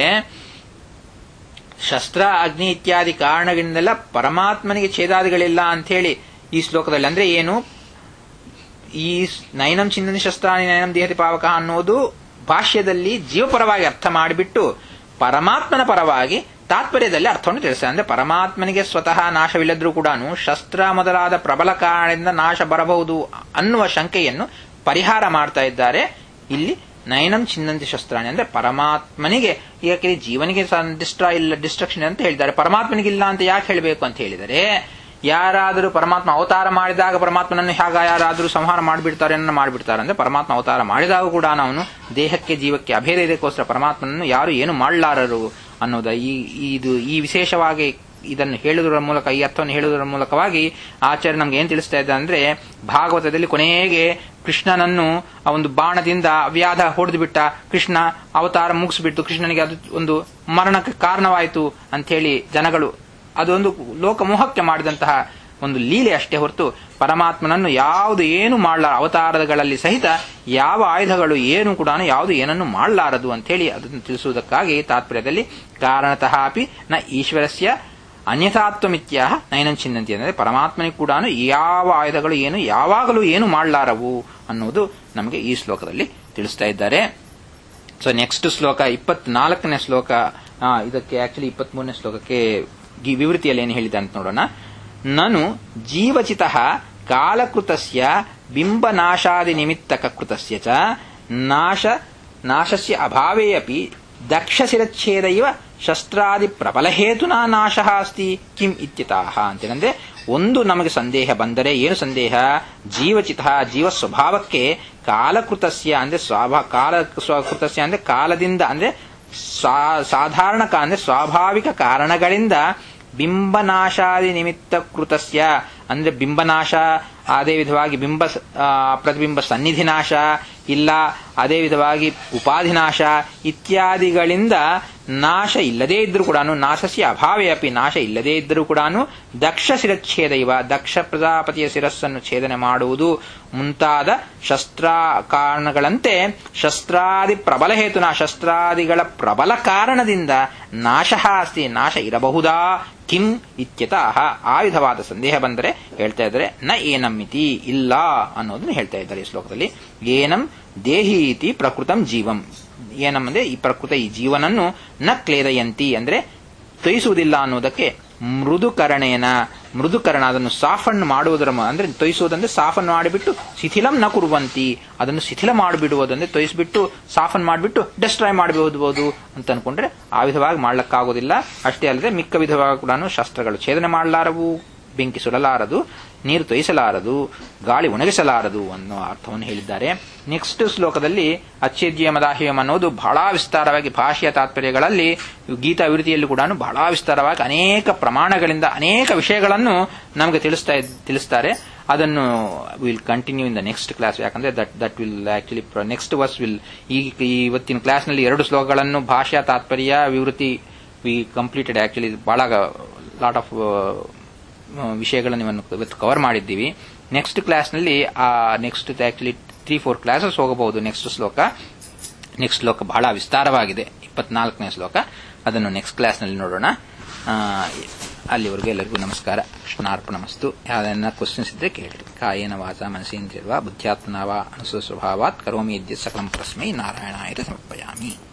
ಶಸ್ತ್ರ ಅಗ್ನಿ ಇತ್ಯಾದಿ ಕಾರಣಗಳಿಂದೆಲ್ಲ ಪರಮಾತ್ಮನಿಗೆ ಛೇದಾದಿಗಳಿಲ್ಲ ಅಂತ ಹೇಳಿ ಈ ಶ್ಲೋಕದಲ್ಲಿ ಅಂದ್ರೆ ಏನು ಈ ನೈನಂ ಚಿನ್ನನಿ ಶಸ್ತ್ರಾನಿ ನೈನಂ ದೇಹತಿ ಪಾವಕ ಅನ್ನೋದು ಭಾಷ್ಯದಲ್ಲಿ ಜೀವಪರವಾಗಿ ಅರ್ಥ ಮಾಡಿಬಿಟ್ಟು ಪರಮಾತ್ಮನ ಪರವಾಗಿ ತಾತ್ಪರ್ಯದಲ್ಲಿ ಅರ್ಥವನ್ನು ತಿಳಿಸ್ತಾರೆ ಅಂದ್ರೆ ಪರಮಾತ್ಮನಿಗೆ ಸ್ವತಃ ನಾಶವಿಲ್ಲದ್ರೂ ಕೂಡ ಶಸ್ತ್ರ ಮೊದಲಾದ ಪ್ರಬಲ ಕಾರಣದಿಂದ ನಾಶ ಬರಬಹುದು ಅನ್ನುವ ಶಂಕೆಯನ್ನು ಪರಿಹಾರ ಮಾಡ್ತಾ ಇದ್ದಾರೆ ಇಲ್ಲಿ ನಯನಂ ಚಿನ್ನಂತಿ ಶಸ್ತ್ರಾಣಿ ಅಂದ್ರೆ ಪರಮಾತ್ಮನಿಗೆ ಯಾಕೆ ಜೀವನಿಗೆ ಡಿಸ್ಟ್ರಾ ಇಲ್ಲ ಡಿಸ್ಟ್ರಕ್ಷನ್ ಅಂತ ಹೇಳಿದ್ದಾರೆ ಪರಮಾತ್ಮನಿಗಿಲ್ಲ ಅಂತ ಯಾಕೆ ಹೇಳಬೇಕು ಅಂತ ಹೇಳಿದರೆ ಯಾರಾದರೂ ಪರಮಾತ್ಮ ಅವತಾರ ಮಾಡಿದಾಗ ಪರಮಾತ್ಮನನ್ನು ಹೇಗ ಯಾರಾದರೂ ಸಂಹಾರ ಮಾಡಿಬಿಡ್ತಾರೆ ಅನ್ನೋ ಮಾಡಿಬಿಡ್ತಾರೆ ಅಂದ್ರೆ ಪರಮಾತ್ಮ ಅವತಾರ ಮಾಡಿದಾಗ ಕೂಡ ನಾವು ದೇಹಕ್ಕೆ ಜೀವಕ್ಕೆ ಅಭೇದ ಇದಕ್ಕೋಸ್ಕರ ಪರಮಾತ್ಮನನ್ನು ಯಾರು ಏನು ಮಾಡಲಾರರು ಅನ್ನೋದ ಈ ಇದು ಈ ವಿಶೇಷವಾಗಿ ಇದನ್ನು ಹೇಳುವುದರ ಮೂಲಕ ಈ ಅರ್ಥವನ್ನು ಹೇಳುವುದರ ಮೂಲಕವಾಗಿ ಆಚಾರ್ಯ ನಮ್ಗೆ ಏನ್ ತಿಳಿಸ್ತಾ ಇದ್ದ ಅಂದ್ರೆ ಭಾಗವತದಲ್ಲಿ ಕೊನೆಗೆ ಕೃಷ್ಣನನ್ನು ಆ ಒಂದು ಬಾಣದಿಂದ ವ್ಯಾಧ ಹೊಡೆದು ಬಿಟ್ಟ ಕೃಷ್ಣ ಅವತಾರ ಮುಗಿಸ್ಬಿಟ್ಟು ಕೃಷ್ಣನಿಗೆ ಅದು ಒಂದು ಮರಣಕ್ಕೆ ಕಾರಣವಾಯಿತು ಅಂತ ಹೇಳಿ ಜನಗಳು ಅದೊಂದು ಲೋಕಮೋಹಕ್ಕೆ ಮಾಡಿದಂತಹ ಒಂದು ಲೀಲೆ ಅಷ್ಟೇ ಹೊರತು ಪರಮಾತ್ಮನನ್ನು ಯಾವುದು ಏನು ಮಾಡಲಾರ ಅವತಾರಗಳಲ್ಲಿ ಸಹಿತ ಯಾವ ಆಯುಧಗಳು ಏನು ಕೂಡ ಯಾವುದು ಏನನ್ನು ಮಾಡಲಾರದು ಅಂತ ಹೇಳಿ ಅದನ್ನು ತಿಳಿಸುವುದಕ್ಕಾಗಿ ತಾತ್ಪರ್ಯದಲ್ಲಿ ಕಾರಣತಃ ಅಪಿ ನ ಈಶ್ವರಸ್ಯ ಅನ್ಯಥಾತ್ವಮಿತ್ಯ ನೈನಂ ಚಿನ್ನಂತಿ ಅಂದರೆ ಪರಮಾತ್ಮನಿಗೆ ಕೂಡ ಯಾವ ಆಯುಧಗಳು ಏನು ಯಾವಾಗಲೂ ಏನು ಮಾಡಲಾರವು ಅನ್ನುವುದು ನಮಗೆ ಈ ಶ್ಲೋಕದಲ್ಲಿ ತಿಳಿಸ್ತಾ ಇದ್ದಾರೆ ಸೊ ನೆಕ್ಸ್ಟ್ ಶ್ಲೋಕ ಇಪ್ಪತ್ನಾಲ್ಕನೇ ಶ್ಲೋಕ ಇದಕ್ಕೆ ಆಕ್ಚುಲಿ ಇಪ್ಪತ್ಮೂರನೇ ಶ್ಲೋಕಕ್ಕೆ ವಿವೃತಿಯಲ್ಲಿ ಏನು ಹೇಳಿದೆ ಅಂತ ನೋಡೋಣ ನನು ಜೀವಚಿತ ಕಾಲಕೃತಸ್ಯ ಬಿಂಬನಾಶಾದಿ ನಿಮಿತ್ತಕ ಕೃತಸ್ಯ ಚ ನಾಶ ನಾಶಸ್ಯ ಅಭಾವೇ ಅಪಿ ದಕ್ಷಶಿರಚ್ಛೇದ ಇವ ಶಸ್ತ್ರಾದಿ ಪ್ರಬಲಹೇತುನಾ ನಾಶ ಅಸ್ತಿ ಕಿಂ ಇತ್ಯತಾಹ ಅಂತೇನಂದ್ರೆ ಒಂದು ನಮಗೆ ಸಂದೇಹ ಬಂದರೆ ಏನು ಸಂದೇಹ ಜೀವಚಿತ ಜೀವ ಸ್ವಭಾವಕ್ಕೆ ಕಾಲಕೃತಸ್ಯ ಅಂದ್ರೆ ಸ್ವಾಭಾ ಕಾಲ ಸ್ವಕೃತಸ್ಯ ಅಂದ್ರೆ ಕಾಲದಿಂದ ಅಂದ್ರೆ ಸಾಧಾರಣ ಅಂದ್ರೆ ಸ್ವಾಭಾವಿಕ ಕಾರಣಗಳಿಂದ ಬಿಂಬನಾಶಾದಿ ನಿಮಿತ್ತ ಕೃತಸ್ಯ ಅಂದ್ರೆ ಬಿಂಬನಾಶ ಅದೇ ವಿಧವಾಗಿ ಬಿಂಬ ಪ್ರತಿಬಿಂಬ ಸನ್ನಿಧಿನಾಶ ಇಲ್ಲ ಅದೇ ವಿಧವಾಗಿ ಉಪಾಧಿನಾಶ ಇತ್ಯಾದಿಗಳಿಂದ ನಾಶ ಇಲ್ಲದೇ ಇದ್ರೂ ಕೂಡ ನಾಶಸ್ಯ ಅಭಾವೇ ಅಪಿ ನಾಶ ಇಲ್ಲದೇ ಇದ್ದರೂ ಕೂಡ ದಕ್ಷ ಶಿರಚ್ಛೇದ ಇವ ದಕ್ಷ ಪ್ರಜಾಪತಿಯ ಶಿರಸ್ಸನ್ನು ಛೇದನೆ ಮಾಡುವುದು ಮುಂತಾದ ಶಸ್ತ್ರ ಕಾರಣಗಳಂತೆ ಶಸ್ತ್ರಾದಿ ಪ್ರಬಲ ಹೇತುನ ಶಸ್ತ್ರಾದಿಗಳ ಪ್ರಬಲ ಕಾರಣದಿಂದ ನಾಶ ಅಸ್ತಿ ನಾಶ ಇರಬಹುದಾ ಕಿಂ ಇತ್ಯತಃ ಆ ವಿಧವಾದ ಸಂದೇಹ ಬಂದರೆ ಹೇಳ್ತಾ ಇದ್ದಾರೆ ನ ಏನಮ್ಮಿತಿ ಇಲ್ಲ ಅನ್ನೋದನ್ನ ಹೇಳ್ತಾ ಇದ್ದಾರೆ ಈ ಶ್ಲೋಕದಲ್ಲಿ ಏನಂ ದೇಹಿ ಇತಿ ಪ್ರಕೃತಂ ಜೀವಂ ಏನಂ ಅಂದ್ರೆ ಈ ಪ್ರಕೃತ ಈ ಜೀವನನ್ನು ನ ಕ್ಲೇದಯಂತಿ ಅಂದ್ರೆ ತೊಯಿಸುವುದಿಲ್ಲ ಅನ್ನೋದಕ್ಕೆ ಮೃದುಕರಣೇನ ಮೃದುಕರಣ ಅದನ್ನು ಸಾಫನ್ ಮಾಡುವುದರ ಅಂದ್ರೆ ತೊಯಿಸುವುದಂದ್ರೆ ಸಾಫನ್ ಮಾಡಿಬಿಟ್ಟು ಶಿಥಿಲಂ ನ ಕುರುವಂತಿ ಅದನ್ನು ಶಿಥಿಲ ಮಾಡಿಬಿಡುವುದಂದ್ರೆ ತೊಯಿಸ್ಬಿಟ್ಟು ಸಾಫನ್ ಮಾಡಿಬಿಟ್ಟು ಡೆಸ್ಟ್ರಾಯ್ ಮಾಡಬಹುದು ಅಂತ ಅನ್ಕೊಂಡ್ರೆ ಆ ವಿಧವಾಗಿ ಮಾಡ್ಲಕ್ಕಾಗೋದಿಲ್ಲ ಅಷ್ಟೇ ಅಲ್ಲದೆ ಮಿಕ್ಕ ವಿಧವಾಗಿ ಕೂಡ ಶಸ್ತ್ರಗಳು ಛೇದನೆ ಮಾಡಲಾರವು ಬೆಂಕಿ ಸುಡಲಾರದು ನೀರು ತೊಯಿಸಲಾರದು ಗಾಳಿ ಒಣಗಿಸಲಾರದು ಅನ್ನೋ ಅರ್ಥವನ್ನು ಹೇಳಿದ್ದಾರೆ ನೆಕ್ಸ್ಟ್ ಶ್ಲೋಕದಲ್ಲಿ ಅಚ್ಛೇದ್ಯ ಮದಾಹ್ಯಂ ಅನ್ನೋದು ಬಹಳ ವಿಸ್ತಾರವಾಗಿ ಭಾಷೆಯ ತಾತ್ಪರ್ಯಗಳಲ್ಲಿ ಗೀತಾ ವಿವೃತಿಯಲ್ಲೂ ಕೂಡ ಬಹಳ ವಿಸ್ತಾರವಾಗಿ ಅನೇಕ ಪ್ರಮಾಣಗಳಿಂದ ಅನೇಕ ವಿಷಯಗಳನ್ನು ನಮಗೆ ತಿಳಿಸ್ತಾ ತಿಳಿಸ್ತಾರೆ ಅದನ್ನು will continue in the next class ಯಾಕಂದ್ರೆ that that will actually next verse will ಈ ಇವತ್ತಿನ ಕ್ಲಾಸ್ನಲ್ಲಿ ಎರಡು ಶ್ಲೋಕಗಳನ್ನು ಭಾಷಾ ತಾತ್ಪರ್ಯ ವಿವೃತಿ ವಿ ಕಂಪ್ಲೀಟೆಡ್ ಆಕ್ಚುಲಿ ಬಹಳ ಲಾಟ್ ಆಫ್ ವಿಷಯಗಳನ್ನು ಇವತ್ತು ಕವರ್ ಮಾಡಿದ್ದೀವಿ ನೆಕ್ಸ್ಟ್ ಕ್ಲಾಸ್ನಲ್ಲಿ ಆ next actually three four classes ಹೋಗಬಹುದು ನೆಕ್ಸ್ಟ್ ಶ್ಲೋಕ ನೆಕ್ಸ್ಟ್ ಶ್ಲೋಕ ಬಹಳ ವಿಸ್ತಾರವಾಗಿದೆ ಇಪ್ಪತ್ನಾಲ್ಕನೇ ಶ್ಲೋಕ ಅದನ್ನು ನೆಕ್ಸ್ಟ್ ಕ್ಲಾಸ್ನಲ್ಲಿ ನೋಡೋಣ ಅಲ್ಲಿವರೆಗೂ ಎಲ್ಲರಿಗೂ ನಮಸ್ಕಾರ ಕೃಷ್ಣಾರ್ಪಣಮಸ್ತು ಯಾವ್ದನ್ನ ಕ್ವಶನ್ಸ್ ಇದ್ರೆ ಕೇಳಿ ಕಾಯೇನ ವಾಚ ಮನಸೇಂದ್ರಿಯವಾ ಬುದ್ಧ್ಯಾತ್ಮನವಾ ಅನುಸ್ವಭಾವಾತ್ ಕರೋಮಿ ಯದ್ಯ ಸಕಲಂ ಪ್ರಸ್ಮೈ ನಾರಾಯಣಾಯ ಸಮರ್ಪಯಾಮಿ